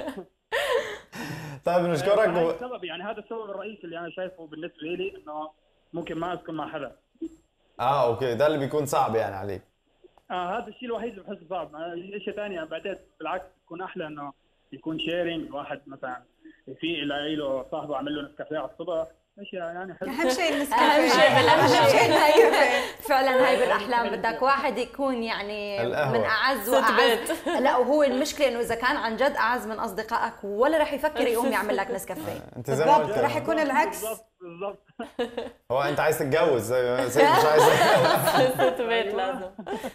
طيب نشكرك هذا و... السبب يعني هذا السبب الرئيسي اللي انا شايفه بالنسبه لي انه ممكن ما اسكن مع حدا اه اوكي ده اللي بيكون صعب يعني عليك آه هذا الشيء الوحيد اللي بحسه صعب آه، شيء ثاني بعتقد بالعكس يكون احلى انه يكون شيرنج الواحد مثلا في يلاقي له صاحبه عامل له نسكافيه على الصبح ايش يعني حلو اهم شيء اهم النسكافيه شيء اهم شيء النسكافيه فعلا هاي بالاحلام بدك واحد يكون يعني القهوة. من اعز ست واعز لا وهو المشكله انه اذا كان عن جد اعز من اصدقائك ولا رح يفكر يقوم يعمل لك نسكافيه انت زي ما بالضبط قلت رح يكون العكس بالضبط بالضبط هو انت عايز تتجوز زي زي مش عايز ست بيت لازم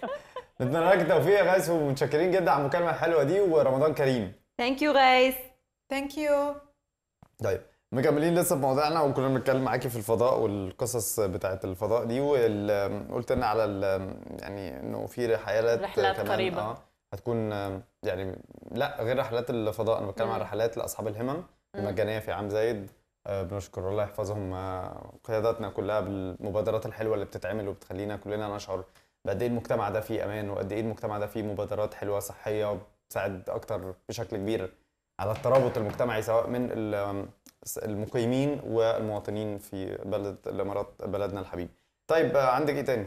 نتمنى لك التوفيق يا غيث ومتشكرين جدا على المكالمه الحلوه دي ورمضان كريم ثانك يو غيث ثانك يو طيب مكملين لسه بموضوعنا وكنا بنتكلم معاكي في الفضاء والقصص بتاعه الفضاء دي وقلت لنا على ال- يعني انه في رحلات رحلات كمان قريبة. اه هتكون يعني لا غير رحلات الفضاء انا بتكلم عن رحلات لاصحاب الهمم المجانيه في عام زايد آه، بنشكر الله يحفظهم آه، قياداتنا كلها بالمبادرات الحلوه اللي بتتعمل وبتخلينا كلنا نشعر بقد ايه المجتمع ده فيه امان وقد ايه المجتمع ده فيه مبادرات حلوه صحيه وبتساعد اكتر بشكل كبير على الترابط المجتمعي سواء من ال- المقيمين والمواطنين في بلد الامارات بلدنا الحبيب. طيب آه، عندك ايه تاني؟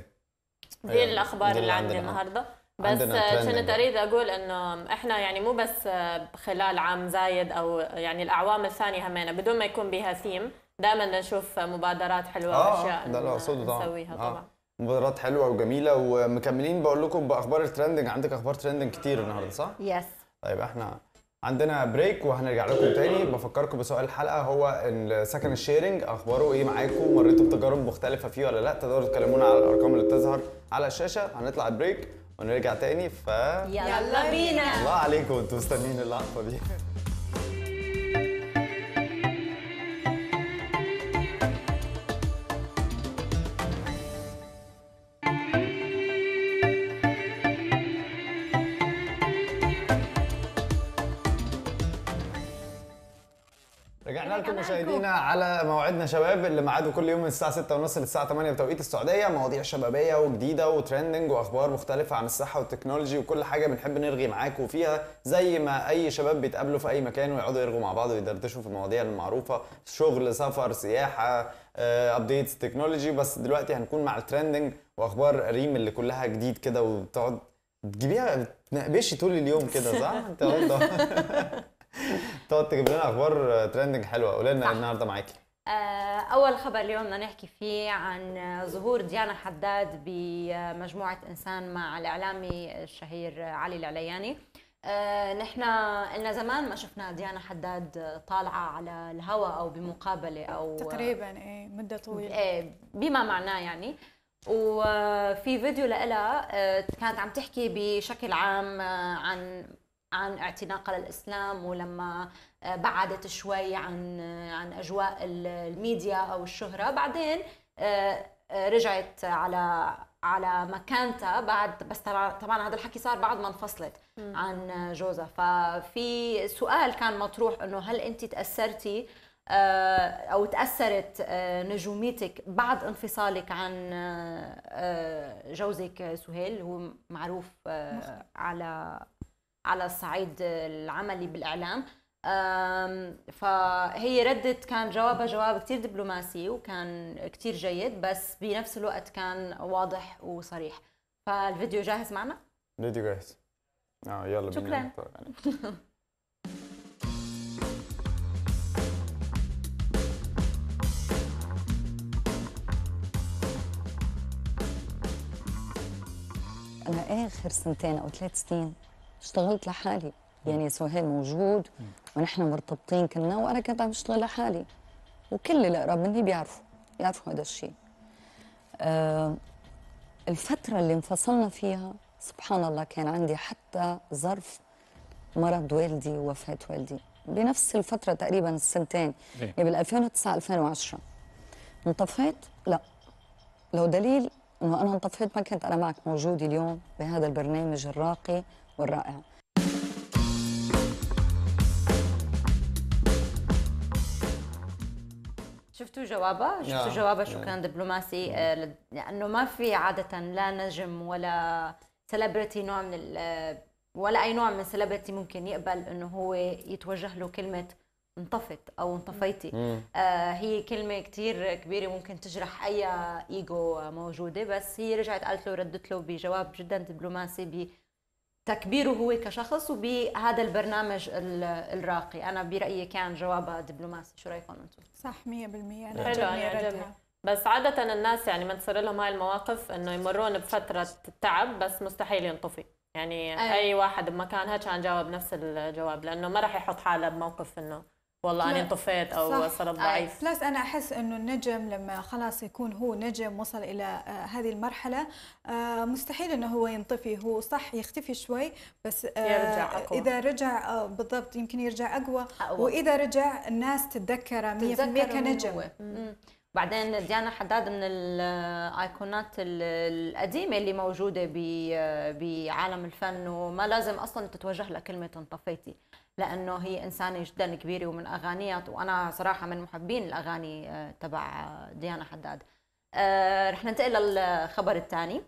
دي آه، الاخبار دي اللي عندي عندنا. النهارده بس عندنا آه، trending كنت بقى. اريد اقول انه احنا يعني مو بس آه، خلال عام زايد او يعني الاعوام الثانيه همينه بدون ما يكون بها ثيم دائما نشوف مبادرات حلوه آه، واشياء ده اللي ن- أقصده طبعاً. نسويها آه. طبعا مبادرات حلوه وجميله ومكملين بقول لكم باخبار الترندنج عندك اخبار ترندنج كتير النهارده صح؟ يس طيب احنا عندنا بريك وهنرجع لكم تاني بفكركم بسؤال الحلقه هو السكن الشيرنج اخباره ايه معاكم مريتوا بتجارب مختلفه فيه ولا لا تقدروا تكلمونا على الارقام اللي بتظهر على الشاشه هنطلع بريك ونرجع تاني ف يلا بينا الله عليكم انتوا مستنيين اللقطه دي رجعنا لكم مشاهدينا على موعدنا شباب اللي ميعاده كل يوم من الساعه 6:30 للساعه 8 بتوقيت السعوديه مواضيع شبابيه وجديده وترندنج واخبار مختلفه عن الصحه والتكنولوجي وكل حاجه بنحب نرغي معاكم فيها زي ما اي شباب بيتقابلوا في اي مكان ويقعدوا يرغوا مع بعض ويدردشوا في المواضيع المعروفه شغل سفر سياحه ابديتس تكنولوجي بس دلوقتي هنكون مع الترندنج واخبار ريم اللي كلها جديد كده وتقعد تجيبيها تنقبشي طول اليوم كده صح؟ تقعد تقعد تجيب لنا اخبار ترندنج حلوه قولي لنا صح. النهارده معاكي آه، أول خبر اليوم بدنا نحكي فيه عن ظهور ديانا حداد بمجموعة إنسان مع الإعلامي الشهير علي العلياني آه، نحن لنا زمان ما شفنا ديانا حداد طالعة على الهواء أو بمقابلة أو تقريبا ايه مده طويله إيه، بما معناه يعني وفي فيديو لها كانت عم تحكي بشكل عام آه، عن عن اعتناقها للاسلام ولما آه، بعدت شوي عن آه، عن اجواء ال- الميديا او الشهره بعدين آه، آه، رجعت على على مكانتها بعد بس طبعا طبعا هذا الحكي صار بعد ما انفصلت عن جوزها ففي سؤال كان مطروح انه هل انت تاثرتي آه، او تاثرت آه، نجوميتك بعد انفصالك عن آه، آه، جوزك سهيل هو معروف آه، على على الصعيد العملي بالاعلام أم، فهي ردت كان جوابها جواب كتير دبلوماسي وكان كتير جيد بس بنفس الوقت كان واضح وصريح فالفيديو جاهز معنا؟ فيديو جاهز اه يلا شكراً. بينا نتفرج عليه. أنا آخر سنتين أو ثلاث سنين اشتغلت لحالي يعني سهيل موجود ونحن مرتبطين كنا وأنا كنت عم بشتغل لحالي وكل اللي قرب مني بيعرفوا بيعرفوا هذا الشيء آه الفترة اللي انفصلنا فيها سبحان الله كان عندي حتى ظرف مرض والدي ووفاة والدي بنفس الفترة تقريبا السنتين إيه. يعني بال 2009 2010 انطفيت؟ لا لو دليل انه انا انطفيت ما كنت انا معك موجوده اليوم بهذا البرنامج الراقي والرائع شفتوا جوابها؟ شفتوا آه. جوابها شو آه. كان دبلوماسي آه، لد- لانه ما في عاده لا نجم ولا سيلبرتي نوع من ال- ولا اي نوع من سيلبرتي ممكن يقبل انه هو يتوجه له كلمه انطفت او انطفيتي مم. آه هي كلمة كتير كبيرة ممكن تجرح أي إيجو موجودة بس هي رجعت قالت له ردت له بجواب جدا دبلوماسي بتكبيره هو كشخص وبهذا البرنامج ال- الراقي أنا برأيي كان جوابها دبلوماسي شو رأيكم أنتم؟ صح 100% انا حلو عجبني أنا عجبني ردها بس عادة الناس يعني ما تصير لهم هاي المواقف انه يمرون بفترة تعب بس مستحيل ينطفي يعني أي. اي واحد بمكانها كان جاوب نفس الجواب لانه ما راح يحط حاله بموقف انه والله انا لا، انطفيت او صح. صرت أي. ضعيف بلس انا احس انه النجم لما خلاص يكون هو نجم وصل الى آه، هذه المرحله آه، مستحيل انه هو ينطفي هو صح يختفي شوي بس آه، يرجع أقوى. اذا رجع آه، بالضبط يمكن يرجع اقوى أقوى. واذا رجع الناس تتذكره 100% تتذكر مين كنجم هو. مم. بعدين ديانا حداد من الايقونات ال- القديمه اللي موجوده ب- بعالم الفن وما لازم اصلا تتوجه لها كلمه انطفيتي لانه هي انسانه جدا كبيره ومن اغانيها وانا صراحه من محبين الاغاني آه، تبع ديانا حداد آه، رح ننتقل للخبر الثاني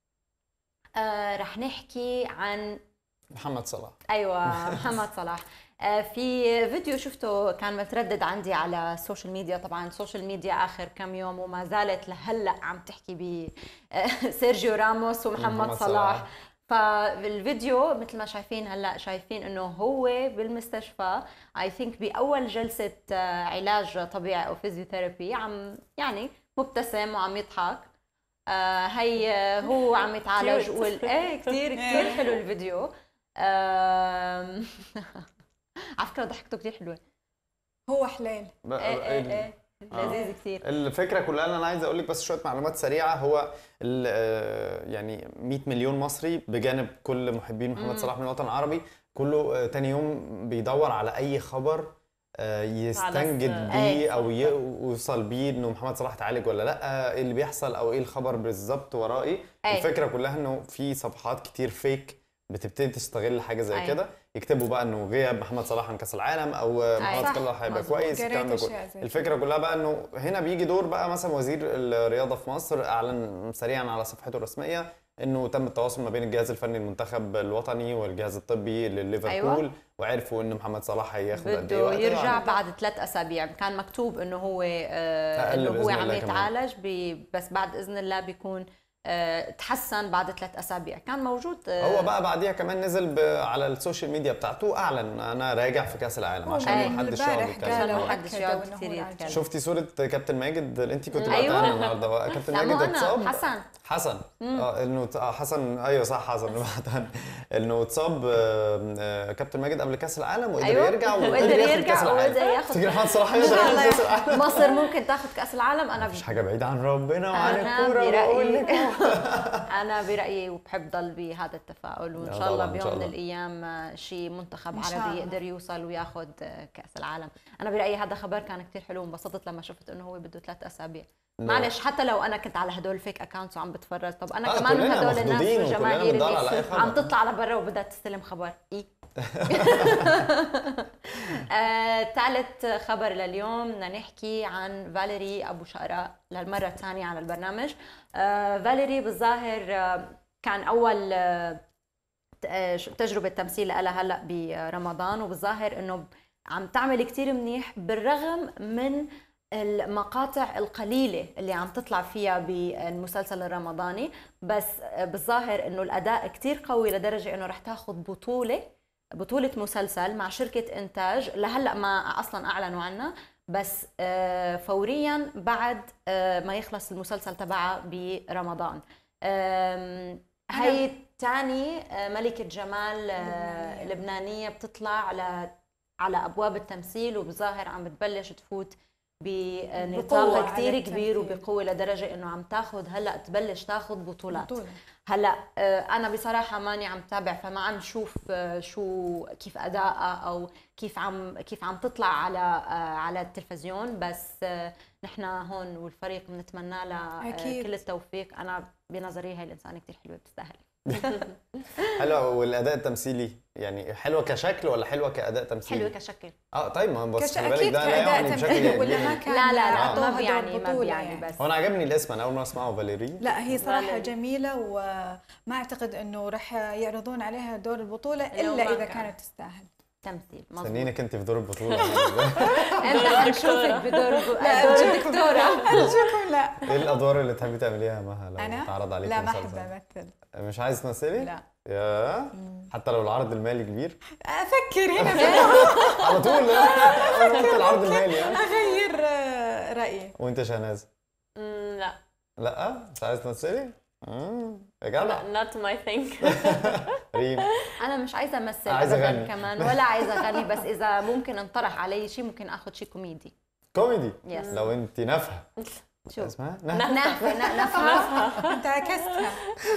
رح نحكي عن محمد صلاح ايوه محمد صلاح آه، في فيديو شفته كان متردد عندي على السوشيال ميديا طبعا السوشيال ميديا اخر كم يوم وما زالت لهلا عم تحكي ب آه، سيرجيو راموس ومحمد محمد صلاح صلاح. فالفيديو مثل ما شايفين هلا شايفين انه هو بالمستشفى اي ثينك باول جلسه آه، علاج طبيعي او فيزيوثيرابي عم يعني مبتسم وعم يضحك آه هي آه، هو عم يتعالج Cute. وال... ايه كثير كثير حلو الفيديو آم، على فكره ضحكته كثير حلوه هو حليل ب- ايه ايه ال- ايه آه. لذيذ كثير الفكره كلها اللي انا عايز اقول لك بس شويه معلومات سريعه هو ال- آه، يعني 100 مليون مصري بجانب كل محبين محمد صلاح من الوطن العربي كله آه، تاني يوم بيدور على اي خبر آه، يستنجد على- بيه أي. او ي- يوصل بيه انه محمد صلاح اتعالج ولا لا ايه اللي بيحصل او ايه الخبر بالظبط وراه ايه أي. الفكره كلها انه في صفحات كتير فيك بتبتدي تستغل حاجه زي أي. كده يكتبوا بقى انه غياب محمد صلاح عن كاس العالم او آه، محمد صح، صلاح هيبقى مظبوط. كويس الكلام ده قريت كله اشياء زي الفكره كلها بقى انه هنا بيجي دور بقى مثلا وزير الرياضه في مصر اعلن سريعا على صفحته الرسميه انه تم التواصل ما بين الجهاز الفني المنتخب الوطني والجهاز الطبي لليفربول أيوة. وعرفوا ان محمد صلاح هياخد قد ايه بده وقت يرجع يعني. بعد ثلاث اسابيع كان مكتوب انه هو آه أقل انه هو بإذن عم الله كمان. يتعالج ب- بس بعد اذن الله بيكون آه تحسن بعد ثلاث اسابيع كان موجود آه هو بقى بعديها كمان نزل ب... على السوشيال ميديا بتاعته اعلن انا راجع في كاس العالم عشان أي. ما حدش يقعد امبارح يتكلم عشان قالوا ما حدش أكدوا يقعد إنه كتير هو يتكلم. العالم. شفتي صورة كابتن ماجد اللي انت كنت أيوة. بعتها النهارده بقى كابتن لا، مو ماجد أنا، اتصاب حسن. حسن اه انه ت- آه، حسن ايوه صح حسن اللي بعتها انه اتصاب آه، آه، كابتن ماجد قبل كاس العالم وقدر ايوه يرجع وقدر وقدر ياخد كاس يرجع وقدر العالم ياخد تفتكر محمد صلاح ان يقدر شاء ياخد الله كاس العالم مصر ممكن تاخذ كاس العالم انا مش حاجه بعيده عن ربنا وعن أنا الكوره بقول لك برأيي أنا برأيي وبحب ضل بهذا التفاؤل وإن لا شاء الله طبعاً، إن شاء بيوم من الله. الأيام آه، شيء منتخب إن شاء عربي الله. يقدر يوصل وياخذ آه، كأس العالم أنا برأيي هذا خبر كان كتير حلو وانبسطت لما شفت إنه هو بده ثلاث أسابيع معلش حتى لو أنا كنت على هدول الفيك أكاونتس وعم بتفرج طب أنا آه، كمان من كلنا هدول الناس مخضوضين وكلنا والجماهير بندور على أي اللي خبر. عم تطلع لبرا وبدها تستلم خبر إيه آه، ثالث خبر لليوم بدنا نحكي عن فاليري ابو شقراء للمره الثانيه على البرنامج آه، فاليري بالظاهر آه، كان اول آه، ت- آه، ش- تجربه تمثيل لها هلا برمضان وبالظاهر انه عم تعمل كتير منيح بالرغم من المقاطع القليلة اللي عم تطلع فيها بالمسلسل الرمضاني بس بالظاهر انه الاداء كتير قوي لدرجة انه رح تاخذ بطولة بطولة مسلسل مع شركة انتاج لهلا ما اصلا اعلنوا عنها بس آه، فوريا بعد آه، ما يخلص المسلسل تبعها برمضان آم، هي تاني آه، ملكة جمال آه، لبنانية بتطلع على على ابواب التمثيل وبظاهر عم بتبلش تفوت بقوة بنطاق على كثير كبير التمثيل. وبقوه لدرجه انه عم تاخذ هلا تبلش تاخذ بطولات بطولة. هلا آه، انا بصراحه ماني عم تابع فما عم شوف آه، شو كيف ادائها او كيف عم كيف عم تطلع على آه، على التلفزيون بس آه، نحن هون والفريق بنتمنى لها آه، أكيد. كل التوفيق انا بنظري هاي الانسانه كثير حلوه بتستاهل حلوه والاداء التمثيلي يعني حلوه كشكل ولا حلوه كاداء تمثيلي حلوه كشكل اه طيب ما بس كش خلي بالك اكيد ده لا كأداء يعني بشكل تمثيلي ولا كبير. ما كان لا لا لا عطوها ما دور بيعني ما بطولة بيعني بس هو انا عجبني الاسم انا اول مره اسمعه فاليري لا هي صراحة فعلاً. جميلة وما أعتقد أنه رح يعرضون عليها دور البطولة لو إلا ما إذا كان. كانت تستاهل تمثيل مظبوط استنينك انت في دور البطوله انت حنشوفك بدور دور أرجوكم. الدكتوره أرجوكم لا ايه الادوار اللي تحبي تعمليها مها لو أنا اتعرض عليك لا ما مسلسل؟ أحب أمثل مش عايز تمثلي؟ لا يا حتى لو العرض المالي كبير أفكر هنا في على طول انا قلت العرض المالي يعني. أغير آه، رأيي وانت شهناز مم، لا لا مش عايز تمثلي؟ مم. يا جدع not my thing ريم انا مش عايزه امثل عايزة ابدا أغني. كمان ولا عايزه اغني بس اذا ممكن انطرح علي شيء ممكن اخذ شيء كوميدي كوميدي يس لو انت نافهه شو اسمها نافهه نهفه ن- نفهم أنت عكستها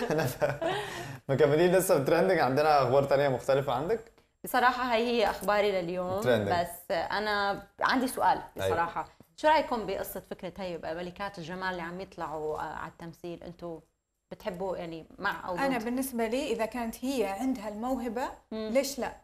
مكملين لسه في ترندنج عندنا اخبار تانية مختلفه عندك بصراحه هي هي اخباري لليوم Trending. بس انا عندي سؤال أيوة. بصراحه شو رايكم بقصه فكره هي ملكات الجمال اللي عم يطلعوا آه، على التمثيل انتم بتحبوا يعني مع او أنا ضد بالنسبة لي إذا كانت هي عندها الموهبة مم. ليش لا؟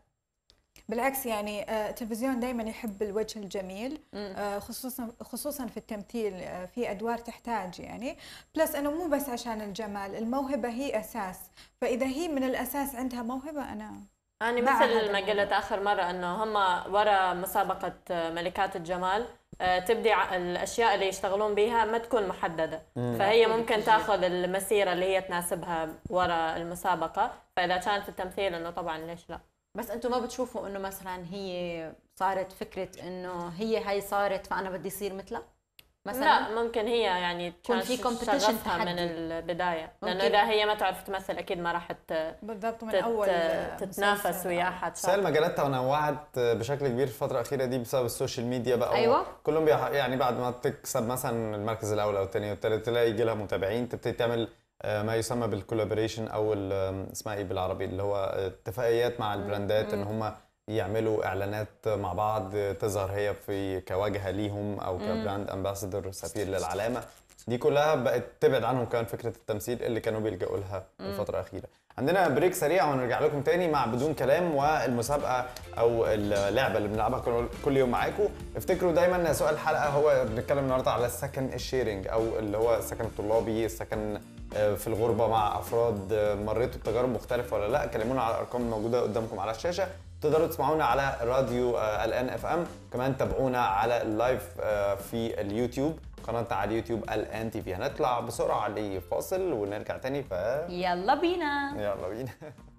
بالعكس يعني آه، التلفزيون دائما يحب الوجه الجميل مم. آه، خصوصا خصوصا في التمثيل آه، في ادوار تحتاج يعني بلس انه مو بس عشان الجمال الموهبه هي اساس فاذا هي من الاساس عندها موهبه انا أنا مع هذا مثل ما الموضوع. قلت آخر مرة إنه هم ورا مسابقة ملكات الجمال آه، تبدي ع- الأشياء اللي يشتغلون بيها ما تكون محددة فهي ممكن تاخذ المسيرة اللي هي تناسبها ورا المسابقة فإذا كانت في التمثيل إنه طبعا ليش لا بس انتم ما بتشوفوا انه مثلا هي صارت فكره انه هي هي صارت فانا بدي اصير مثلها مثلا لا ممكن هي يعني يكون كان في ش- competition شغفها من تحدي. البداية لأنه ممكن. إذا هي ما تعرف تمثل أكيد ما راح ت- بالضبط من تت- اول آه، تتنافس مسلسل. ويا أحد بس هي المجالات تنوعت بشكل كبير في الفتره الاخيره دي بسبب السوشيال ميديا بقى أيوة. كلهم بيح... يعني بعد ما تكسب مثلا المركز الاول او الثاني والثالث تلاقي يجي لها متابعين تبتدي تعمل آه، ما يسمى بالكولابوريشن او ال- آم، اسمها ايه بالعربي اللي هو اتفاقيات مع البراندات ان هم يعملوا اعلانات مع بعض تظهر هي في كواجهه ليهم او كبراند امباسادور سفير للعلامه دي كلها بقت تبعد عنهم كمان فكره التمثيل اللي كانوا بيلجأوا لها الفتره الاخيره عندنا بريك سريع ونرجع لكم تاني مع بدون كلام والمسابقه او اللعبه اللي بنلعبها كل- كل يوم معاكم افتكروا دايما سؤال الحلقه هو بنتكلم النهارده على السكن الشيرنج او اللي هو السكن الطلابي السكن آه، في الغربه مع افراد آه، مريتوا بتجارب مختلفه ولا لا كلمونا على الارقام الموجوده قدامكم على الشاشه تقدروا تسمعونا على راديو الان اف ام كمان تابعونا على اللايف آه، في اليوتيوب قناتنا على اليوتيوب الان تي في هنطلع بسرعه لفاصل ونرجع تاني ف يلا بينا يلا بينا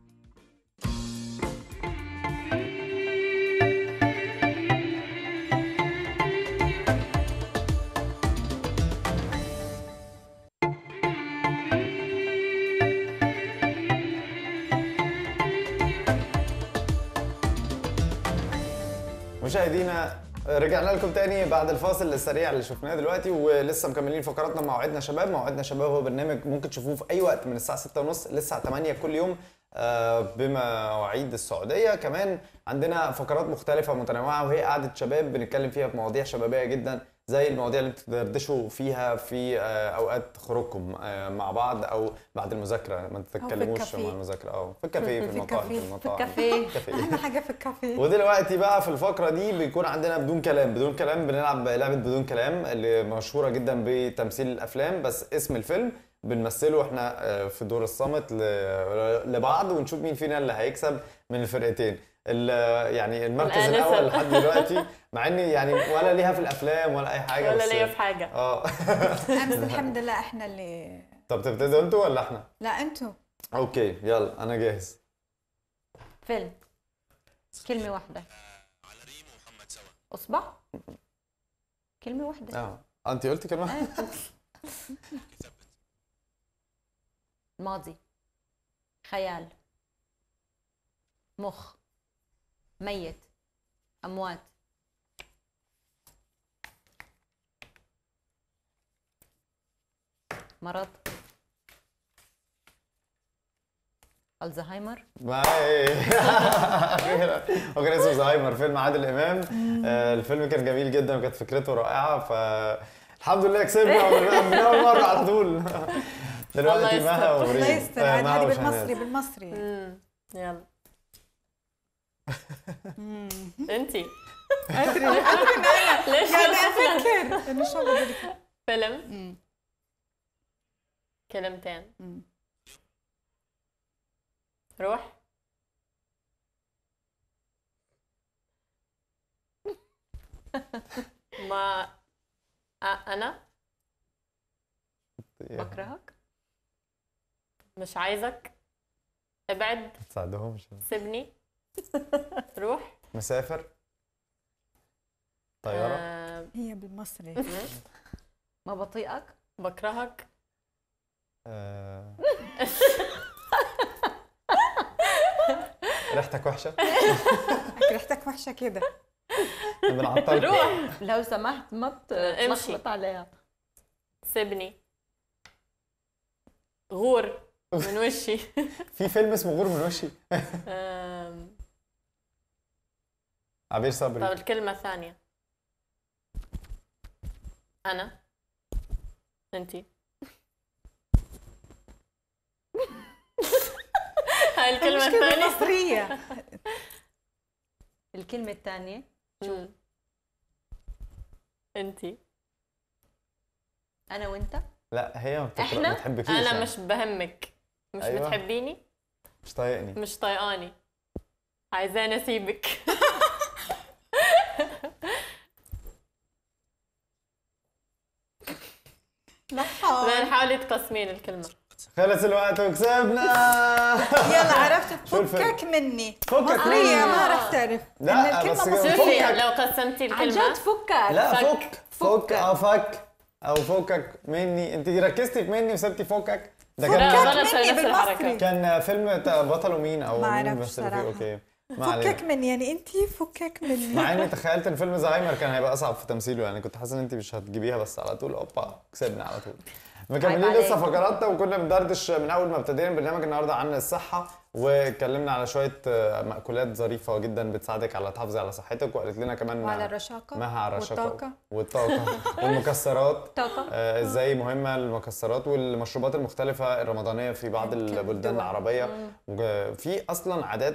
مشاهدينا رجعنا لكم تاني بعد الفاصل السريع اللي شفناه دلوقتي ولسه مكملين فقراتنا مع موعدنا شباب موعدنا شباب هو برنامج ممكن تشوفوه في اي وقت من الساعه 6:30 للساعه 8 كل يوم آه، بمواعيد السعوديه كمان عندنا فقرات مختلفه متنوعه وهي قعده شباب بنتكلم فيها في مواضيع شبابيه جدا زي المواضيع اللي بتدردشوا فيها في آه، اوقات خروجكم آه، مع بعض او بعد المذاكره ما تتكلموش الكافيه. مع المذاكره اه في الكافيه في في المطاعم الكافيه. في في المطاعم الكافيه. الكافيه اهم حاجه في الكافيه ودلوقتي بقى في الفقرة دي بيكون عندنا بدون كلام بدون كلام بنلعب لعبة بدون كلام اللي مشهورة جدا بتمثيل الأفلام بس اسم الفيلم بنمثله احنا آه، في دور الصامت ل- لبعض ونشوف مين فينا اللي هيكسب من الفرقتين ال- يعني المركز الآنسة. الاول لحد دلوقتي مع اني يعني ولا ليها في الافلام ولا اي حاجه ولا بس ليا في حاجه اه امس الحمد لله احنا اللي طب تبتدوا انتوا ولا احنا؟ لا انتوا اوكي يلا انا جاهز فيلم كلمة واحدة اصبع كلمة واحدة اه انت قلتي كلمه ماضي خيال مخ ميت أموات مرض الزهايمر ما هو كان اسمه زهايمر فيلم عادل امام آه، الفيلم كان جميل جدا وكانت فكرته رائعه ف الحمد لله كسبنا من من اول مره على طول الله دلوقتي يستر. مها وريم الله يستر آه، عاد مها هذه وشهناز. بالمصري بالمصري امم يلا انتي ادري ليش يعني أصلاً؟ افكر انه شو بدي لك فيلم مم. كلمتين مم. روح ما أ- انا بكرهك مش عايزك ابعد تساعدهمش سيبني روح مسافر طياره آه، هي بالمصري ما بطيئك بكرهك آه. ريحتك وحشه ريحتك وحشه كده بنعطلك روح لو سمحت ما امشي. تلخبط عليها سيبني غور من وشي في فيلم اسمه غور من وشي آم، عبير طب صبري الكلمة الثانية أنا أنتي هاي الكلمة المشكله الثانية المصريه الكلمة الثانية مم. أنتي أنا وأنت لا هي ما بتقرأ- إحنا؟ ما بتحبكيش أنا يعني. مش بهمك مش أيوة. بتحبيني مش طايقني مش طايقاني عايزاني أسيبك لحظة حاولي تقسمين الكلمة خلص الوقت وكسبنا يلا عرفت شو الفيلم؟ فكك مني فكك مصرية مني. ما رح تعرف لا، إن الكلمة بس مصرية شوفي فكك. لو قسمتي عن الكلمة جد فكك لا فك. فك فك اه فك او فكك مني انت ركزتي في مني وسبتي فكك ده لا كان غلط مني هي نفس الحركة بالمصري. كان فيلم تا- بطله مين او ما مين أعرفش بيمثل فيه صراحة. اوكي ما علينا فكك مني يعني انتي فكك مني مع اني تخيلت ان فيلم زهايمر كان هيبقى اصعب في تمثيله يعني كنت حاسس ان انت مش هتجيبيها بس على طول اوبا كسبنا على طول مكملين عيب لسه عليك. فقراتنا وكنا بندردش من اول ما ابتدينا البرنامج النهارده عن الصحه واتكلمنا على شويه آه، مأكولات ظريفه جدا بتساعدك على تحافظي على صحتك وقالت لنا كمان وعلى الرشاقة مها على الرشاقه والطاقة والطاقه والمكسرات طاقة آه، ازاي مهمه المكسرات والمشروبات المختلفه الرمضانيه في بعض يمكن البلدان الدول. العربيه وفي اصلا عادات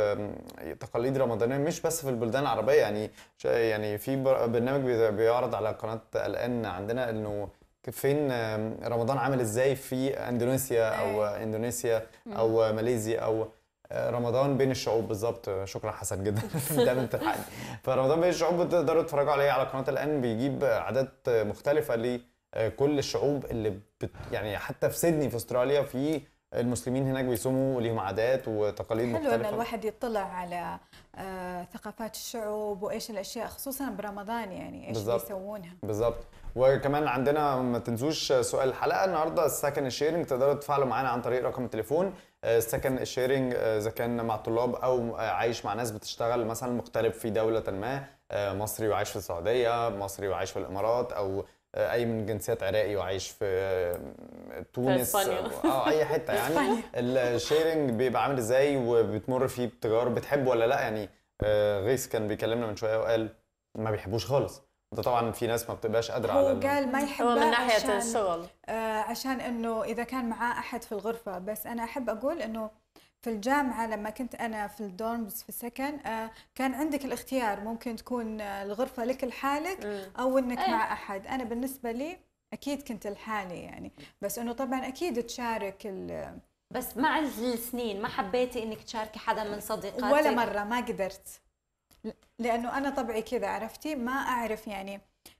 وتقاليد رمضانيه مش بس في البلدان العربيه يعني شا- يعني في بر- برنامج بي- بيعرض على قناه الان عندنا انه فين آم، رمضان عامل ازاي في اندونيسيا او اندونيسيا او ماليزيا او آه، رمضان بين الشعوب بالظبط شكرا حسن جدا دايما تلحقني فرمضان بين الشعوب تقدروا تتفرجوا عليه على قناه الان بيجيب عادات مختلفه لكل الشعوب اللي بت يعني حتى في سيدني في استراليا في المسلمين هناك بيصوموا وليهم عادات وتقاليد حلو ان مختلفه الواحد يطلع على آه، ثقافات الشعوب وايش الاشياء خصوصا برمضان يعني ايش بالضبط. بيسوونها بالظبط وكمان عندنا ما تنسوش سؤال الحلقه النهارده السكن الشيرنج تقدروا تتفاعلوا معانا عن طريق رقم التليفون آه، السكن الشيرنج آه، اذا كان مع طلاب او آه، عايش مع ناس بتشتغل مثلا مغترب في دوله ما آه، مصري وعايش في السعوديه مصري وعايش في الامارات او آه، اي من جنسيات عراقي وعايش في آه، تونس إسبانيا. اه اي حته يعني الشيرنج بيبقى عامل ازاي وبتمر فيه بتجارب بتحبه ولا لا يعني آه، غيث كان بيكلمنا من شويه وقال ما بيحبوش خالص ده طبعا في ناس ما بتبقاش قادره هو على ال- قال ما يحبها هو من ناحية عشان الشغل آه عشان انه اذا كان معاه احد في الغرفه بس انا احب اقول انه في الجامعة لما كنت أنا في الدورمز في السكن آه، كان عندك الاختيار ممكن تكون آه، الغرفة لك لحالك مم. أو إنك أيه. مع أحد أنا بالنسبة لي أكيد كنت لحالي يعني بس إنه طبعا أكيد تشارك ال- بس مع السنين ما حبيتي انك تشاركي حدا من صديقاتك ولا مره ما قدرت ل- لانه انا طبعي كذا عرفتي ما اعرف يعني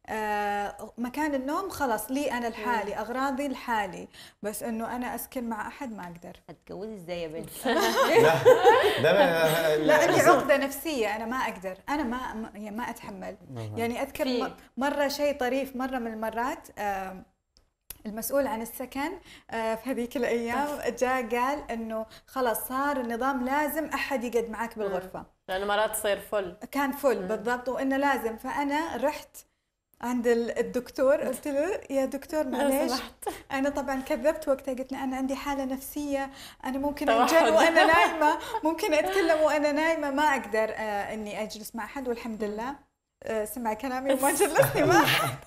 آه مكان النوم خلاص لي انا لحالي اغراضي لحالي بس انه انا اسكن مع احد ما اقدر هتجوزي ازاي يا بنت لا ده من- لا عندي عقده نفسيه انا ما اقدر انا ما ما- يعني ما اتحمل يعني اذكر في- م- مره شيء طريف مره من المرات آه المسؤول عن السكن آه، في هذيك الايام جاء قال انه خلاص صار النظام لازم احد يقعد معك بالغرفه لانه مرات تصير فل كان فل بالضبط وانه لازم فانا رحت عند ال- الدكتور قلت له يا دكتور معليش سمحت. انا طبعا كذبت وقتها قلت له انا عندي حاله نفسيه انا ممكن توحد. انجن وانا نايمه ممكن اتكلم وانا نايمه ما اقدر آه اني اجلس مع احد والحمد لله آه سمع كلامي وما جلسني مع احد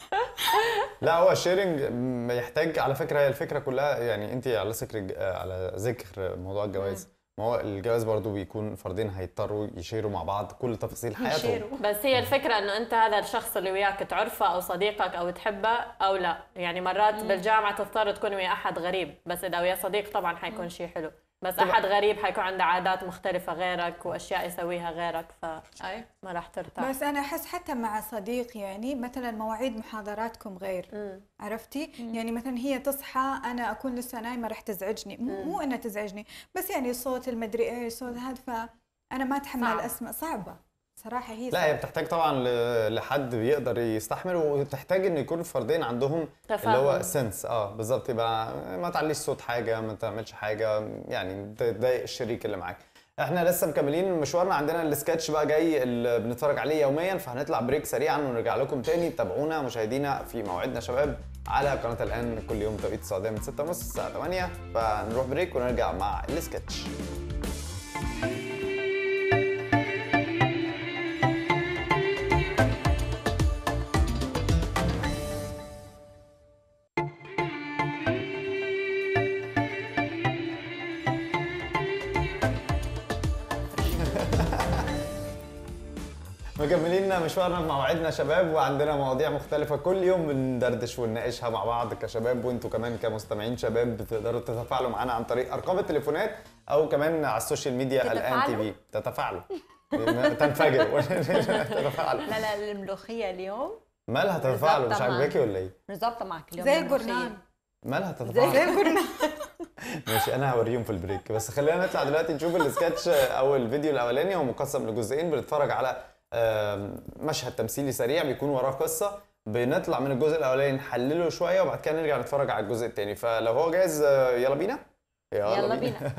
لا هو الشيرنج م- يحتاج على فكره هي الفكره كلها يعني انت على ذكر على ذكر موضوع الجواز ما هو الجواز برضو بيكون فردين هيضطروا يشيروا مع بعض كل تفاصيل حياتهم يشيروا. بس هي الفكرة انه انت هذا الشخص اللي وياك تعرفه او صديقك او تحبه او لا يعني مرات بالجامعة تضطر تكون ويا احد غريب بس اذا ويا صديق طبعا حيكون شيء حلو بس احد غريب حيكون عنده عادات مختلفة غيرك واشياء يسويها غيرك ف اي ما راح ترتاح بس انا احس حتى مع صديق يعني مثلا مواعيد محاضراتكم غير مم. عرفتي يعني مثلا هي تصحى انا اكون لسه نايمه راح تزعجني مو, مو انها تزعجني بس يعني صوت المدري ايش صوت هذا فانا ما اتحمل صعب. اسمع صعبه صراحه هي لا هي صعبة. بتحتاج طبعا ل- لحد بيقدر يستحمل وتحتاج ان يكون الفردين عندهم اللي هو تفاهم. سنس اه بالظبط يبقى ما تعليش صوت حاجه ما تعملش حاجه يعني تضايق الشريك اللي معاك احنا لسه مكملين مشوارنا عندنا السكتش بقى جاي اللي بنتفرج عليه يوميا فهنطلع بريك سريعا ونرجع لكم تاني تابعونا مشاهدينا في موعدنا شباب على قناه الان كل يوم توقيت السعوديه من 6:30 الساعه 8 فنروح بريك ونرجع مع السكتش مكملين مشوارنا في موعدنا شباب وعندنا مواضيع مختلفة كل يوم بندردش ونناقشها مع بعض كشباب وانتوا كمان كمستمعين شباب بتقدروا تتفاعلوا معانا عن طريق ارقام التليفونات او كمان على السوشيال ميديا الان تي في تتفاعلوا تنفجروا تتفاعلوا لا لا الملوخيه اليوم مالها تتفاعلوا مش بالظبط عاجباكي ولا ايه؟ مش ظابطه معك اليوم زي الملوخية. الجرنان مالها زي تتفاعلوا الجرنان ماشي انا هوريهم في البريك بس خلينا نطلع دلوقتي نشوف السكتش او الفيديو الاولاني هو مقسم لجزئين بنتفرج على آم، مشهد تمثيلي سريع بيكون وراه قصه بنطلع من الجزء الاولاني نحلله شويه وبعد كده نرجع نتفرج على الجزء الثاني فلو هو جاهز آه، يلا بينا يلا بينا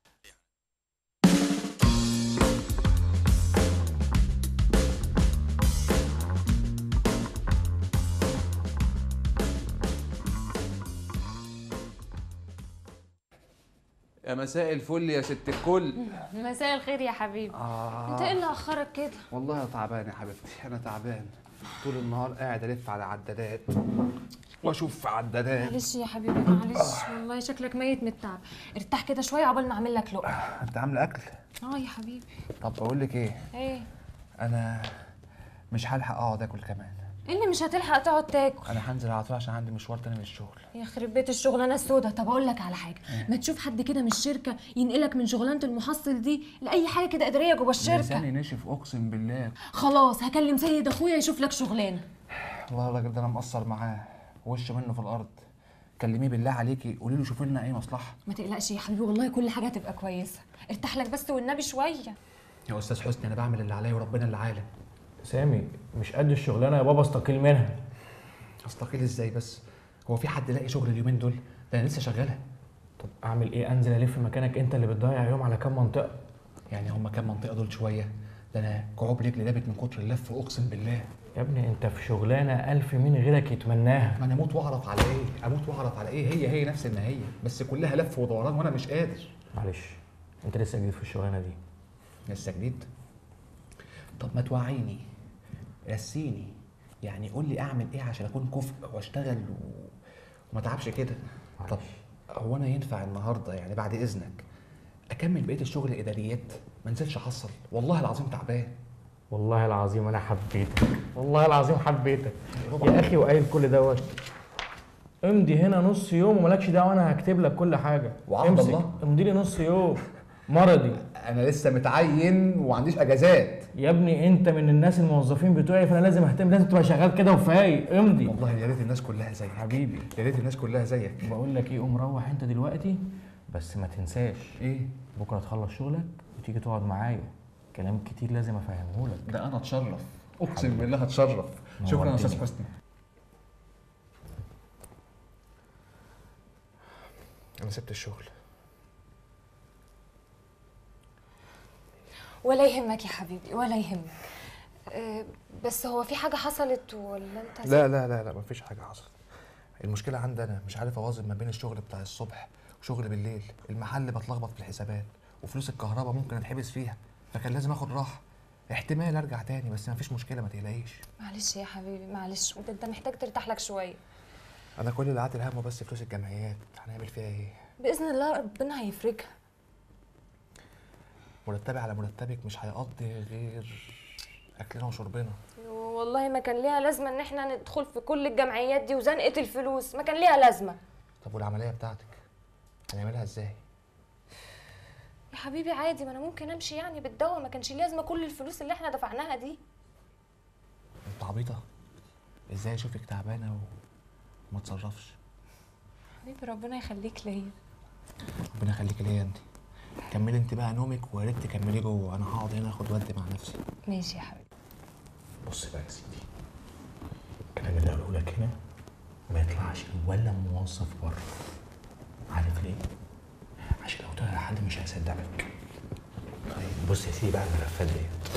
يا مساء الفل يا ست الكل مساء الخير يا حبيبي انت ايه اللي اخرك كده والله أنا تعبان يا حبيبتي انا تعبان طول النهار قاعد الف على عدادات واشوف في عدادات معلش يا حبيبي معلش والله شكلك ميت من التعب ارتاح كده شويه عقبال ما اعمل لك لقمه انت عامله اكل اه يا حبيبي طب بقول لك ايه ايه انا مش هلحق اقعد اكل كمان إيه اللي مش هتلحق تقعد تاكل انا هنزل على طول عشان عندي مشوار تاني من الشغل يخرب بيت الشغلانه السوداء طب اقول لك على حاجه ما تشوف حد كده من الشركه ينقلك من شغلانه المحصل دي لاي حاجه كده اداريه جوه الشركه لساني نشف اقسم بالله خلاص هكلم سيد اخويا يشوف لك شغلانه والله الراجل ده انا مقصر معاه وش منه في الارض كلميه بالله عليكي قولي له شوفي لنا اي مصلحه ما تقلقش يا حبيبي والله كل حاجه هتبقى كويسه ارتاح لك بس والنبي شويه يا استاذ حسني انا بعمل اللي عليا وربنا اللي عالم سامي مش قد الشغلانه يا بابا استقيل منها استقيل ازاي بس هو في حد لاقي شغل اليومين دول ده انا لسه شغاله طب اعمل ايه انزل الف مكانك انت اللي بتضيع يوم على كام منطقه يعني هم كام منطقه دول شويه ده انا كعوب رجلي لابت من كتر اللف اقسم بالله يا ابني انت في شغلانه الف مين غيرك يتمناها ما انا اموت واعرف على ايه اموت واعرف على ايه هي هي نفس النهايه بس كلها لف ودوران وانا مش قادر معلش انت لسه جديد في الشغلانه دي لسه جديد طب ما توعيني رسيني يعني قول لي اعمل ايه عشان اكون كفء واشتغل و... وما اتعبش كده طب هو انا ينفع النهارده يعني بعد اذنك اكمل بقيه الشغل اداريات ما انزلش احصل والله العظيم تعبان والله العظيم انا حبيتك والله العظيم حبيتك يا اخي وقايل كل دوت امضي هنا نص يوم ومالكش دعوه انا هكتب لك كل حاجه وعهد امسك، الله. امضي لي نص يوم مرضي انا لسه متعين وما عنديش اجازات يا ابني انت من الناس الموظفين بتوعي فانا لازم اهتم لازم تبقى شغال كده وفايق امضي والله يا ريت الناس كلها زيك حبيبي يا ريت الناس كلها زيك بقول لك ايه قوم روح انت دلوقتي بس ما تنساش ايه بكره تخلص شغلك وتيجي تقعد معايا كلام كتير لازم افهمه لك ده انا اتشرف اقسم بالله اتشرف شكرا يا استاذ نورتني. حسني انا سبت الشغل ولا يهمك يا حبيبي ولا يهمك أه، بس هو في حاجه حصلت ولا انت لا لا لا لا مفيش حاجه حصلت المشكله عندي انا مش عارف اوازن ما بين الشغل بتاع الصبح وشغل بالليل المحل بتلخبط في الحسابات وفلوس الكهرباء ممكن اتحبس فيها فكان لازم اخد راحه احتمال ارجع تاني بس مفيش مشكله ما تقلقيش معلش يا حبيبي معلش انت انت محتاج ترتاح لك شويه انا كل اللي عاتل همه بس فلوس الجمعيات هنعمل فيها ايه باذن الله ربنا هيفرجها مرتبي على مرتبك مش هيقضي غير اكلنا وشربنا والله ما كان ليها لازمه ان احنا ندخل في كل الجمعيات دي وزنقه الفلوس ما كان ليها لازمه طب والعمليه بتاعتك هنعملها ازاي يا حبيبي عادي ما انا ممكن امشي يعني بالدواء ما كانش لازمه كل الفلوس اللي احنا دفعناها دي انت عبيطه ازاي اشوفك تعبانه وما تصرفش حبيبي ربنا يخليك ليا ربنا يخليك ليا انت كملي انت بقى نومك ويا ريت تكملي جوه انا هقعد هنا اخد ودي مع نفسي ماشي يا حبيبي بص بقى يا سيدي الكلام اللي هقوله لك هنا ما يطلعش ولا موظف بره عارف ليه؟ عشان لو طلع حد مش هيصدقك طيب بص يا سيدي بقى الملفات ديت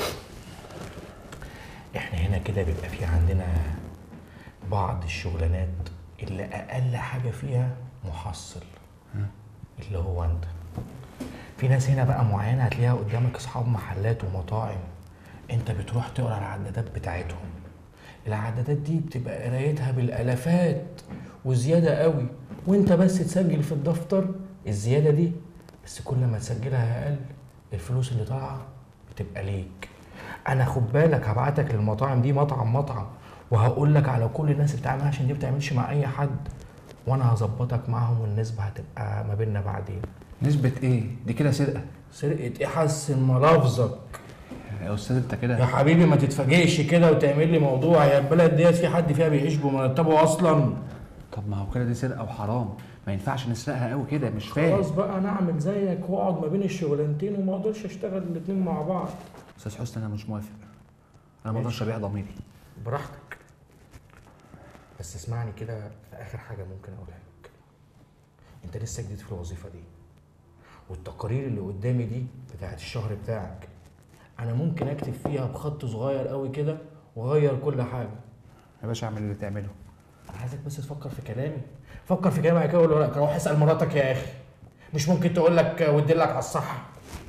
احنا هنا كده بيبقى في عندنا بعض الشغلانات اللي اقل حاجه فيها محصل اللي هو انت في ناس هنا بقى معينه هتلاقيها قدامك اصحاب محلات ومطاعم انت بتروح تقرا العدادات بتاعتهم العدادات دي بتبقى قرايتها بالالافات وزياده قوي وانت بس تسجل في الدفتر الزياده دي بس كل ما تسجلها اقل الفلوس اللي طالعه بتبقى ليك انا خد بالك هبعتك للمطاعم دي مطعم مطعم وهقول لك على كل الناس اللي بتعملها عشان دي ما بتعملش مع اي حد وانا هظبطك معاهم والنسبه هتبقى ما بيننا بعدين نسبة ايه؟ دي كده سرقة سرقه ايه حسن ملافظك يا استاذ انت كده يا حبيبي ما تتفاجئش كده وتعمل لي موضوع يا البلد ديت في حد فيها بيعيش بمرتبه اصلا طب ما هو كده دي سرقة وحرام ما ينفعش نسرقها قوي كده مش فاهم خلاص بقى انا اعمل زيك واقعد ما بين الشغلانتين وما اقدرش اشتغل الاتنين مع بعض استاذ حسني انا مش موافق انا ما اقدرش ابيع ضميري براحتك بس اسمعني كده في اخر حاجه ممكن اقولها لك انت لسه جديد في الوظيفه دي والتقارير اللي قدامي دي بتاعت الشهر بتاعك انا ممكن اكتب فيها بخط صغير قوي كده واغير كل حاجه يا باشا اعمل اللي تعمله انا عايزك بس تفكر في كلامي فكر في كلامي بعد كده اقول لك روح اسال مراتك يا اخي مش ممكن تقول لك ودلك على الصح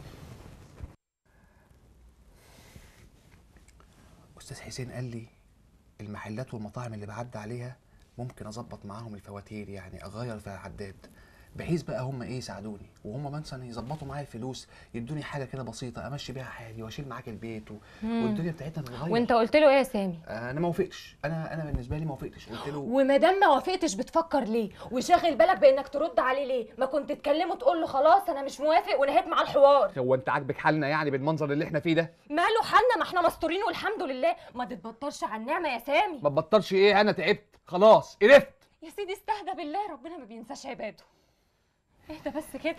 استاذ حسين قال لي المحلات والمطاعم اللي بعدي عليها ممكن اظبط معاهم الفواتير يعني اغير في العداد بحيث بقى هم ايه يساعدوني وهم مثلا يظبطوا معايا الفلوس يدوني حاجه كده بسيطه امشي بيها حالي واشيل معاك البيت و... والدنيا بتاعتنا تتغير وانت قلت له ايه يا سامي انا ما وافقتش انا انا بالنسبه لي ما وافقتش قلت له وما دام ما وافقتش بتفكر ليه وشاغل بالك بانك ترد عليه ليه ما كنت تكلمه تقول له خلاص انا مش موافق ونهيت مع الحوار هو انت عاجبك حالنا يعني بالمنظر اللي احنا فيه ده ماله حالنا ما احنا مستورين والحمد لله ما تتبطرش على النعمه يا سامي ما تبطلش ايه انا تعبت خلاص قرفت يا سيدي استهدى بالله ربنا ما بينساش عباده اهدى بس كده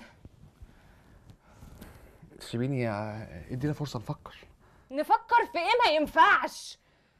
سيبيني يا- ادينا فرصه نفكر نفكر في ايه ما ينفعش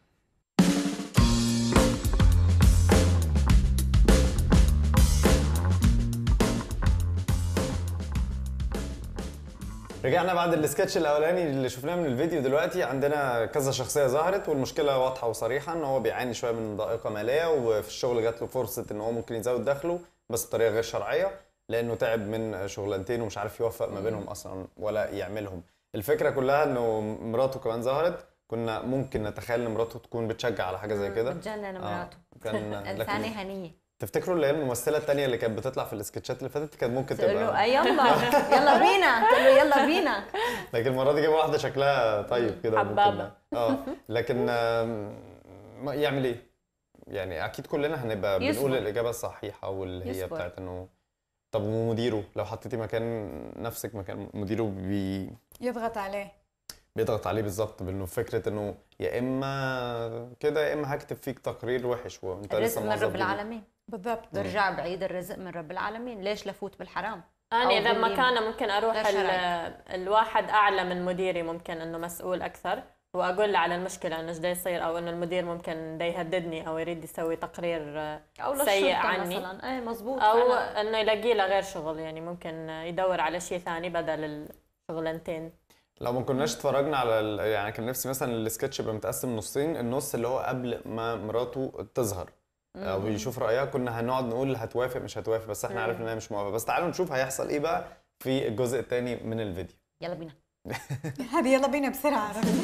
رجعنا بعد السكتش الاولاني اللي شفناه من الفيديو دلوقتي عندنا كذا شخصيه ظهرت والمشكله واضحه وصريحه ان هو بيعاني شويه من ضائقه ماليه وفي الشغل جات له فرصه ان هو ممكن يزود دخله بس بطريقه غير شرعيه لانه تعب من شغلانتين ومش عارف يوفق ما بينهم اصلا ولا يعملهم الفكره كلها انه مراته كمان ظهرت كنا ممكن نتخيل ان مراته تكون بتشجع على حاجه زي كده بتجنن آه، مراته كان انسانه لكن هنيه تفتكروا اللي هي الممثله الثانيه اللي كانت بتطلع في السكتشات اللي فاتت كانت ممكن تقول له تبقى آه يلا يلا بينا تقول له يلا بينا لكن المره دي جاب واحده شكلها طيب كده ممكن- حبابة. اه لكن آم، ما- يعمل ايه؟ يعني اكيد كلنا هنبقى يصبر. بنقول الاجابه الصحيحه واللي هي يصبر. بتاعت انه طب ومديره لو حطيتي مكان نفسك مكان مديره بي يضغط عليه بيضغط عليه بالظبط بانه فكره انه يا اما كده يا اما هكتب فيك تقرير وحش وانت الرزق لسه من موظف رب جديد. العالمين بالضبط برجع بعيد الرزق من رب العالمين ليش لفوت بالحرام انا أو اذا باللي- مكانه ممكن اروح غير شرعي. ال- الواحد اعلى من مديري ممكن انه مسؤول اكثر واقول له على المشكله انه ايش دا يصير او انه المدير ممكن دا يهددني او يريد يسوي تقرير آه، او سيء للشرطة عني مثلا ايه مزبوط او فعلاً. انه يلاقي له غير شغل يعني ممكن يدور على شيء ثاني بدل الشغلانتين لو ما كناش اتفرجنا على ال... يعني كان نفسي مثلا السكتش يبقى متقسم نصين النص اللي هو قبل ما مراته تظهر او يشوف رايها كنا هنقعد نقول هتوافق مش هتوافق بس احنا مم. عرفنا ان هي مش موافقه بس تعالوا نشوف هيحصل ايه بقى في الجزء الثاني من الفيديو يلا بينا هذه يلا بينا بسرعه رغم.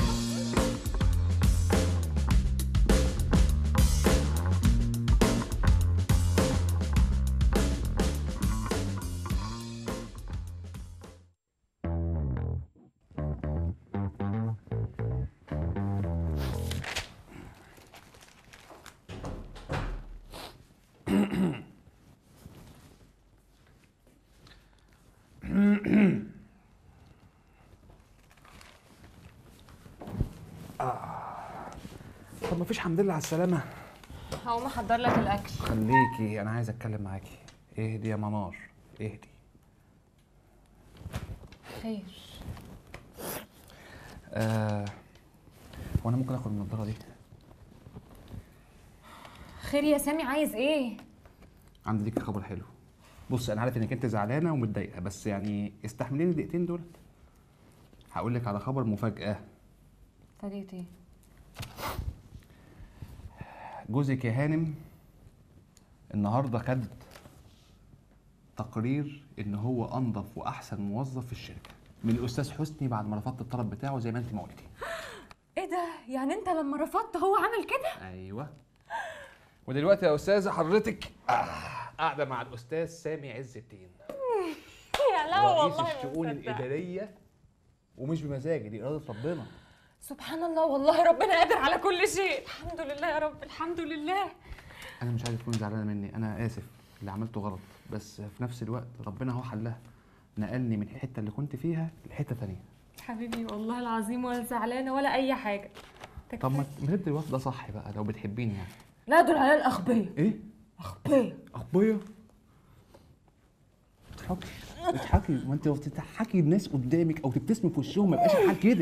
طب مفيش حمد لله على السلامه هقوم احضر لك الاكل خليكي انا عايز اتكلم معاكي اهدي يا منار اهدي خير آه وانا ممكن اخد النضاره دي خير يا سامي عايز ايه عندي ليكي خبر حلو بص انا عارف انك انت زعلانه ومتضايقه بس يعني استحمليني الدقيقتين دول هقول لك على خبر مفاجاه ابتديت ايه جوزك يا هانم النهارده خد تقرير ان هو انظف واحسن موظف في الشركه من الاستاذ حسني بعد ما رفضت الطلب بتاعه زي ما انت ما قلتي ايه ده يعني انت لما رفضت هو عمل كده ايوه ودلوقتي يا استاذه حضرتك آه قاعده مع الاستاذ سامي عز الدين يا لا رئيس والله ما الشؤون مصدقة. الاداريه ومش بمزاجي دي اراده ربنا سبحان الله والله ربنا قادر على كل شيء الحمد لله يا رب الحمد لله انا مش عايز تكوني زعلانه مني انا اسف اللي عملته غلط بس في نفس الوقت ربنا هو حلها نقلني من الحته اللي كنت فيها لحته ثانيه حبيبي والله العظيم ولا زعلانه ولا اي حاجه طب ما ما تدي الوقت ده صح بقى لو بتحبيني يعني لا دول عيال اغبياء ايه اغبياء اخبيه بتضحكي بتضحكي ما انت لو بتضحكي الناس قدامك او تبتسمي في وشهم ما يبقاش الحال كده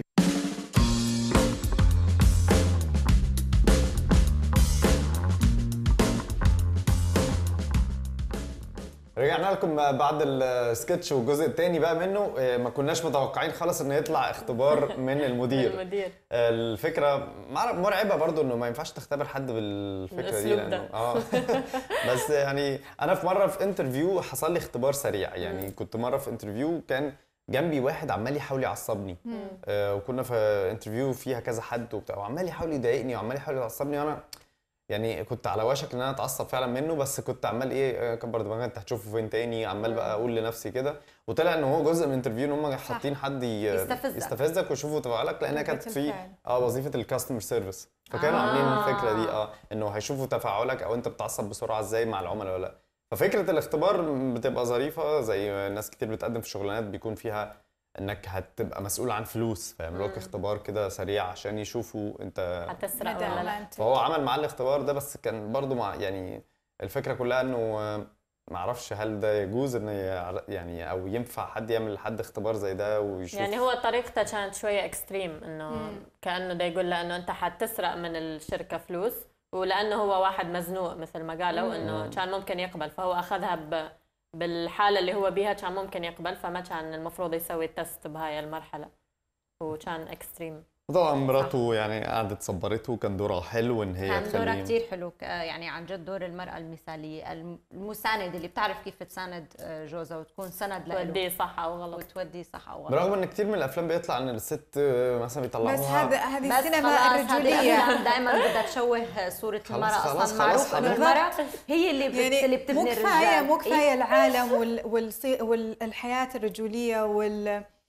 رجعنا لكم بعد السكتش والجزء الثاني بقى منه آه، ما كناش متوقعين خالص انه يطلع اختبار من المدير المدير الفكره معر- مرعبه برضو انه ما ينفعش تختبر حد بالفكره دي بالأسلوب لانه ده. اه بس يعني انا في مره في انترفيو حصل لي اختبار سريع يعني كنت مره في انترفيو كان جنبي واحد عمال يحاول يعصبني آه وكنا في انترفيو فيها كذا حد وبتاع وعمال يحاول يضايقني وعمال يحاول يعصبني وانا يعني كنت على وشك ان انا اتعصب فعلا منه بس كنت عمال ايه آه، كبر دماغك انت هتشوفه فين تاني عمال بقى اقول لنفسي كده وطلع ان هو جزء من الانترفيو ان هم حاطين حد ي- يستفزك. يستفزك ويشوفوا تفاعلك لانها كانت في الفعل. اه وظيفه الكاستمر سيرفيس فكانوا آه. عاملين الفكره دي اه انه هيشوفوا تفاعلك او انت بتعصب بسرعه ازاي مع العملاء ولا لا ففكره الاختبار بتبقى ظريفه زي ناس كتير بتقدم في شغلانات بيكون فيها انك هتبقى مسؤول عن فلوس فيعملوا لك اختبار كده سريع عشان يشوفوا انت هتسرق مدى ولا لا أمانتك. فهو عمل معاه الاختبار ده بس كان برضو مع يعني الفكره كلها انه آه، معرفش هل ده يجوز ان يع- يعني او ينفع حد يعمل لحد اختبار زي ده ويشوف يعني هو طريقته كانت شوية اكستريم انه كأنه ده يقول له انه انت حتسرق من الشركة فلوس ولانه هو واحد مزنوق مثل ما قالوا انه كان ممكن يقبل فهو اخذها ب... بالحالة اللي هو بيها كان ممكن يقبل فما كان المفروض يسوي تست بهاي المرحلة وكان اكستريم طبعا مراته يعني قعدت صبرته وكان دورها حلو ان هي كان دورها تخليه كتير حلو ك- يعني عن جد دور المرأة المثالية الم- المساند اللي بتعرف كيف تساند آه، جوزها وتكون سند له توديه صح او غلط وتوديه صح او غلط برغم ان كتير من الافلام بيطلع ان الست مثلا بيطلعوها بس هذا هذه بس السينما خلاص هذه الرجوليه الافلام دايما بدها تشوه صورة خلاص- المرأة خلاص- اصلا خلاص معروف انه حضرتك. المرأة هي اللي بت... اللي يعني بتبني مو الرجال كفايه مو إيه؟ كفايه العالم وال والصي والحياه الرجوليه وال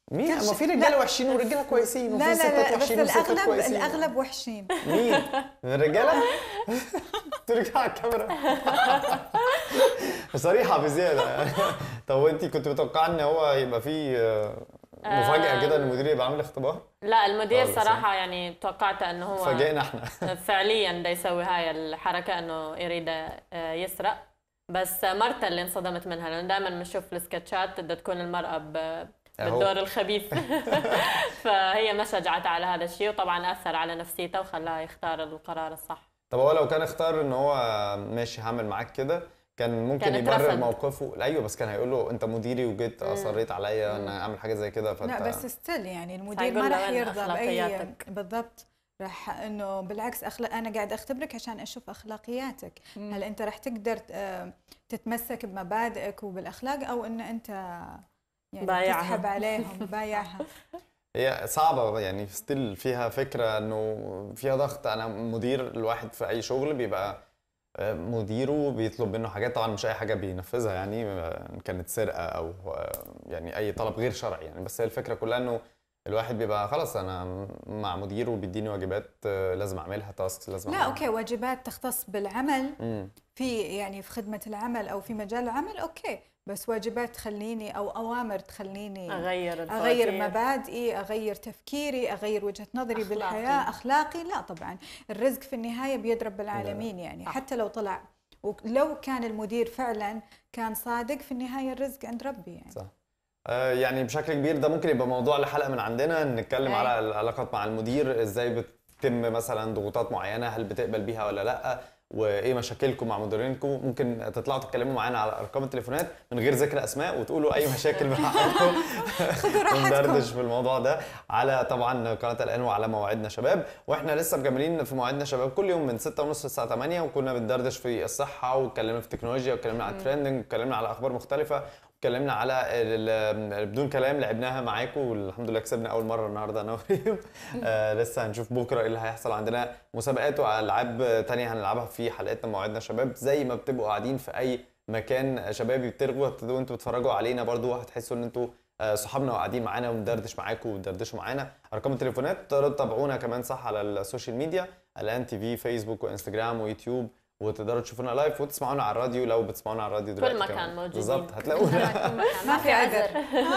مين كل ما شيء- في رجاله وحشين ورجاله كويسين وفي لا لا ستات لا بس وحشين وستات الاغلب كويسين الاغلب وحشين مين؟ من الرجاله؟ ترجع على الكاميرا صريحة بزيادة يعني طب وانت كنت متوقعة ان هو يبقى فيه آه، مفاجأة كده ان المدير يبقى عامل اختبار؟ لا المدير خالص، صراحه يعني توقعت انه هو فاجئنا احنا فعليا بده يسوي هاي الحركه انه يريد آه، يسرق بس مرته اللي انصدمت منها لانه دائما بنشوف السكتشات بدها تكون المراه ب- أهو. بالدور الخبيث فهي ما شجعت على هذا الشيء وطبعا اثر على نفسيته وخلاه يختار القرار الصح طب هو لو كان اختار ان هو ماشي هعمل معاك كده كان ممكن كان يبرر اترفض. موقفه ايوه بس كان هيقول له انت مديري وجيت اصريت عليا ان اعمل حاجه زي كده فانت لا بس ستيل يعني المدير هيقول ما له راح وين يرضى باي أخلاقياتك؟ بالضبط راح انه بالعكس أخلاق انا قاعد اختبرك عشان اشوف اخلاقياتك هل انت راح تقدر آه، تتمسك بمبادئك وبالاخلاق او ان انت يعني بايعها. تسحب عليهم بايعها هي صعبة يعني ستيل فيها فكرة انه فيها ضغط انا مدير الواحد في اي شغل بيبقى آه، مديره بيطلب منه حاجات طبعا مش اي حاجة بينفذها يعني آه، إن كانت سرقة او آه، يعني اي طلب غير شرعي يعني بس هي الفكرة كلها انه الواحد بيبقى خلاص انا مع مدير وبيديني واجبات آه، لازم اعملها تاسكس لازم لا أعملها. اوكي واجبات تختص بالعمل مم. في يعني في خدمه العمل او في مجال العمل اوكي بس واجبات تخليني او اوامر تخليني اغير اغير الفواتير. مبادئي اغير تفكيري اغير وجهه نظري أخلاقي. بالحياه اخلاقي لا طبعا الرزق في النهايه بيد رب العالمين يعني صح. حتى لو طلع ولو كان المدير فعلا كان صادق في النهايه الرزق عند ربي يعني صح. آه، يعني بشكل كبير ده ممكن يبقى موضوع لحلقه من عندنا نتكلم أي. على العلاقات مع المدير ازاي بتتم مثلا ضغوطات معينه هل بتقبل بيها ولا لا وايه مشاكلكم مع مديرينكم ممكن تطلعوا تتكلموا معانا على ارقام التليفونات من غير ذكر اسماء وتقولوا اي مشاكل براحتكم وندردش في الموضوع ده على طبعا قناه الان وعلى موعدنا شباب واحنا لسه مكملين في موعدنا شباب كل يوم من 6 ونص للساعه 8 وكنا بندردش في الصحه واتكلمنا في التكنولوجيا واتكلمنا على الترندنج واتكلمنا على اخبار مختلفه اتكلمنا على ال- بدون كلام لعبناها معاكم والحمد لله كسبنا اول مره النهارده انا وريم آه لسه هنشوف بكره ايه اللي هيحصل عندنا مسابقات والعاب تانية هنلعبها في حلقتنا موعدنا شباب زي ما بتبقوا قاعدين في اي مكان شبابي بترغوا وانتوا بتتفرجوا علينا برضو هتحسوا ان انتوا آه، صحابنا وقاعدين معانا وندردش معاكم وتدردشوا معانا ارقام التليفونات تقدروا تتابعونا كمان صح على السوشيال ميديا الان تي في فيسبوك وانستجرام ويوتيوب وتقدروا تشوفونا لايف وتسمعونا على الراديو لو بتسمعونا على الراديو دلوقتي مكان كمان. موجودين. بالظبط هتلاقونا ما في عذر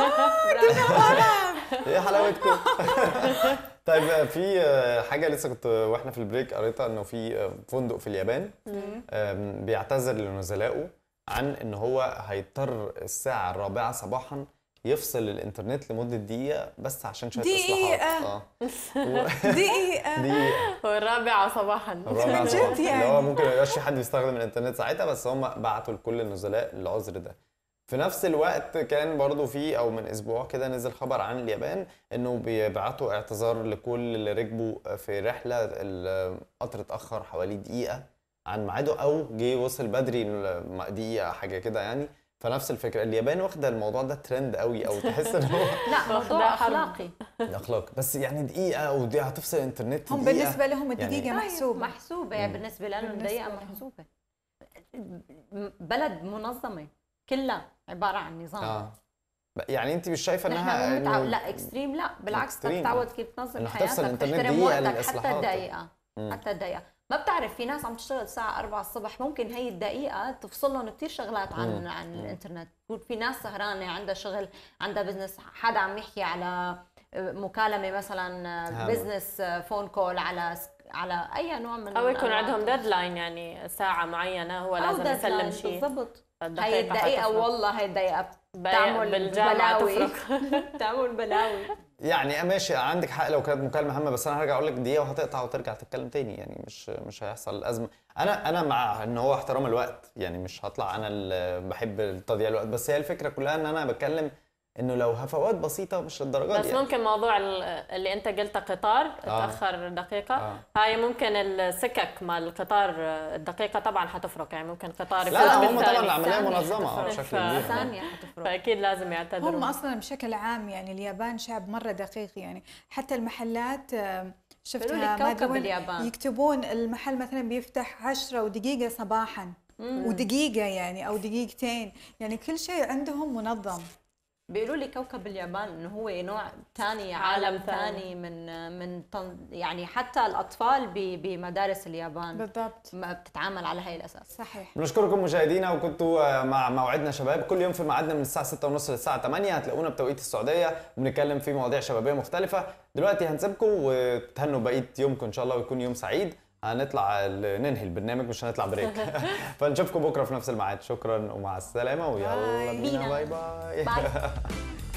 ايه حلاوتكم طيب في حاجه لسه كنت واحنا في البريك قريتها انه في فندق في اليابان آم، بيعتذر لنزلائه عن ان هو هيضطر الساعه الرابعه صباحا يفصل الانترنت لمده دقيقه بس عشان شويه دقيقة. اصلاحات اه و- دقيقه دقيقه والرابعة صباحا الرابعه جد صباحا اللي يعني. هو ممكن ما يبقاش في حد بيستخدم الانترنت ساعتها بس هم بعتوا لكل النزلاء العذر ده في نفس الوقت كان برضو في او من اسبوع كده نزل خبر عن اليابان انه بيبعتوا اعتذار لكل اللي ركبوا في رحله القطر اتاخر حوالي دقيقه عن ميعاده او جه وصل بدري دقيقه حاجه كده يعني فنفس الفكره اليابان واخده الموضوع ده ترند قوي او تحس ان هو لا واخدة موضوع حرب. اخلاقي اخلاق بس يعني دقيقه او دقيقه هتفصل الانترنت هم دقيقة. بالنسبه لهم يعني- الدقيقه محسوبه محسوبه يعني بالنسبه لهم بالنسبة الدقيقه لهم. محسوبه بلد منظمه كلها عباره عن نظام اه يعني انت مش شايفه انها نحن مو متعود إنه- لا اكستريم لا بالعكس إكستريم. تتعود كيف تنظم إنه حتفصل حياتك الإنترنت تحترم دقيقة وقتك حتى للإصلاحات. الدقيقه مم. حتى الدقيقه ما بتعرف في ناس عم تشتغل الساعه 4 الصبح ممكن هي الدقيقه تفصل لهم كثير شغلات عن مم. عن الانترنت بتكون في ناس سهرانه عندها شغل عندها بزنس حدا عم يحكي على مكالمه مثلا هامة. بزنس فون كول على على اي نوع من او يكون أنواع عندهم التواصل. ديدلاين يعني ساعة معينة هو أو لازم يسلم deadline شيء بالضبط هي فالدقيقة الدقيقه حتفرق. والله هي الدقيقه بي- بتعمل بالجامعة بلاوي تفرق بتعمل بلاوي يعني ماشي عندك حق لو كانت مكالمه هامه بس انا هرجع اقول لك دقيقه وهتقطع وترجع تتكلم تاني يعني مش مش هيحصل ازمه انا انا مع ان هو احترام الوقت يعني مش هطلع انا اللي بحب تضييع الوقت بس هي الفكره كلها ان انا بتكلم انه لو هفوات بسيطه مش للدرجه بس دي يعني. ممكن موضوع ال- اللي انت قلته قطار تاخر دقيقه آه. هاي ممكن السكك مال القطار الدقيقه طبعا حتفرق يعني ممكن قطار لا لا يفوت هم طبعا بالثاني. العمليه ثانية منظمه اه حتفرق. بشكل ف- كبير ثانيه حتفرق فاكيد لازم يعتذروا هم اصلا بشكل عام يعني اليابان شعب مره دقيق يعني حتى المحلات آه، بيقولوا شفتها لك ما كوكب أدري وين، اليابان. يكتبون المحل مثلا بيفتح 10 ودقيقه صباحا ودقيقه يعني او دقيقتين يعني كل شيء عندهم منظم بيقولوا لي كوكب اليابان انه هو نوع ثاني عالم عالم ثاني. ثاني من من تن- يعني حتى الاطفال ب- بمدارس اليابان بالضبط ما بتتعامل على هاي الاساس صحيح بنشكركم مشاهدينا وكنتوا آه، مع موعدنا شباب كل يوم في ميعادنا من الساعه 6:30 للساعه 8 هتلاقونا بتوقيت السعوديه وبنتكلم في مواضيع شبابيه مختلفه دلوقتي هنسيبكم وتهنوا بقيه يومكم ان شاء الله ويكون يوم سعيد هنطلع ال- ننهي البرنامج مش هنطلع بريك فنشوفكم بكره في نفس الميعاد شكرا ومع السلامه ويلا باي. بينا بينا. باي باي باي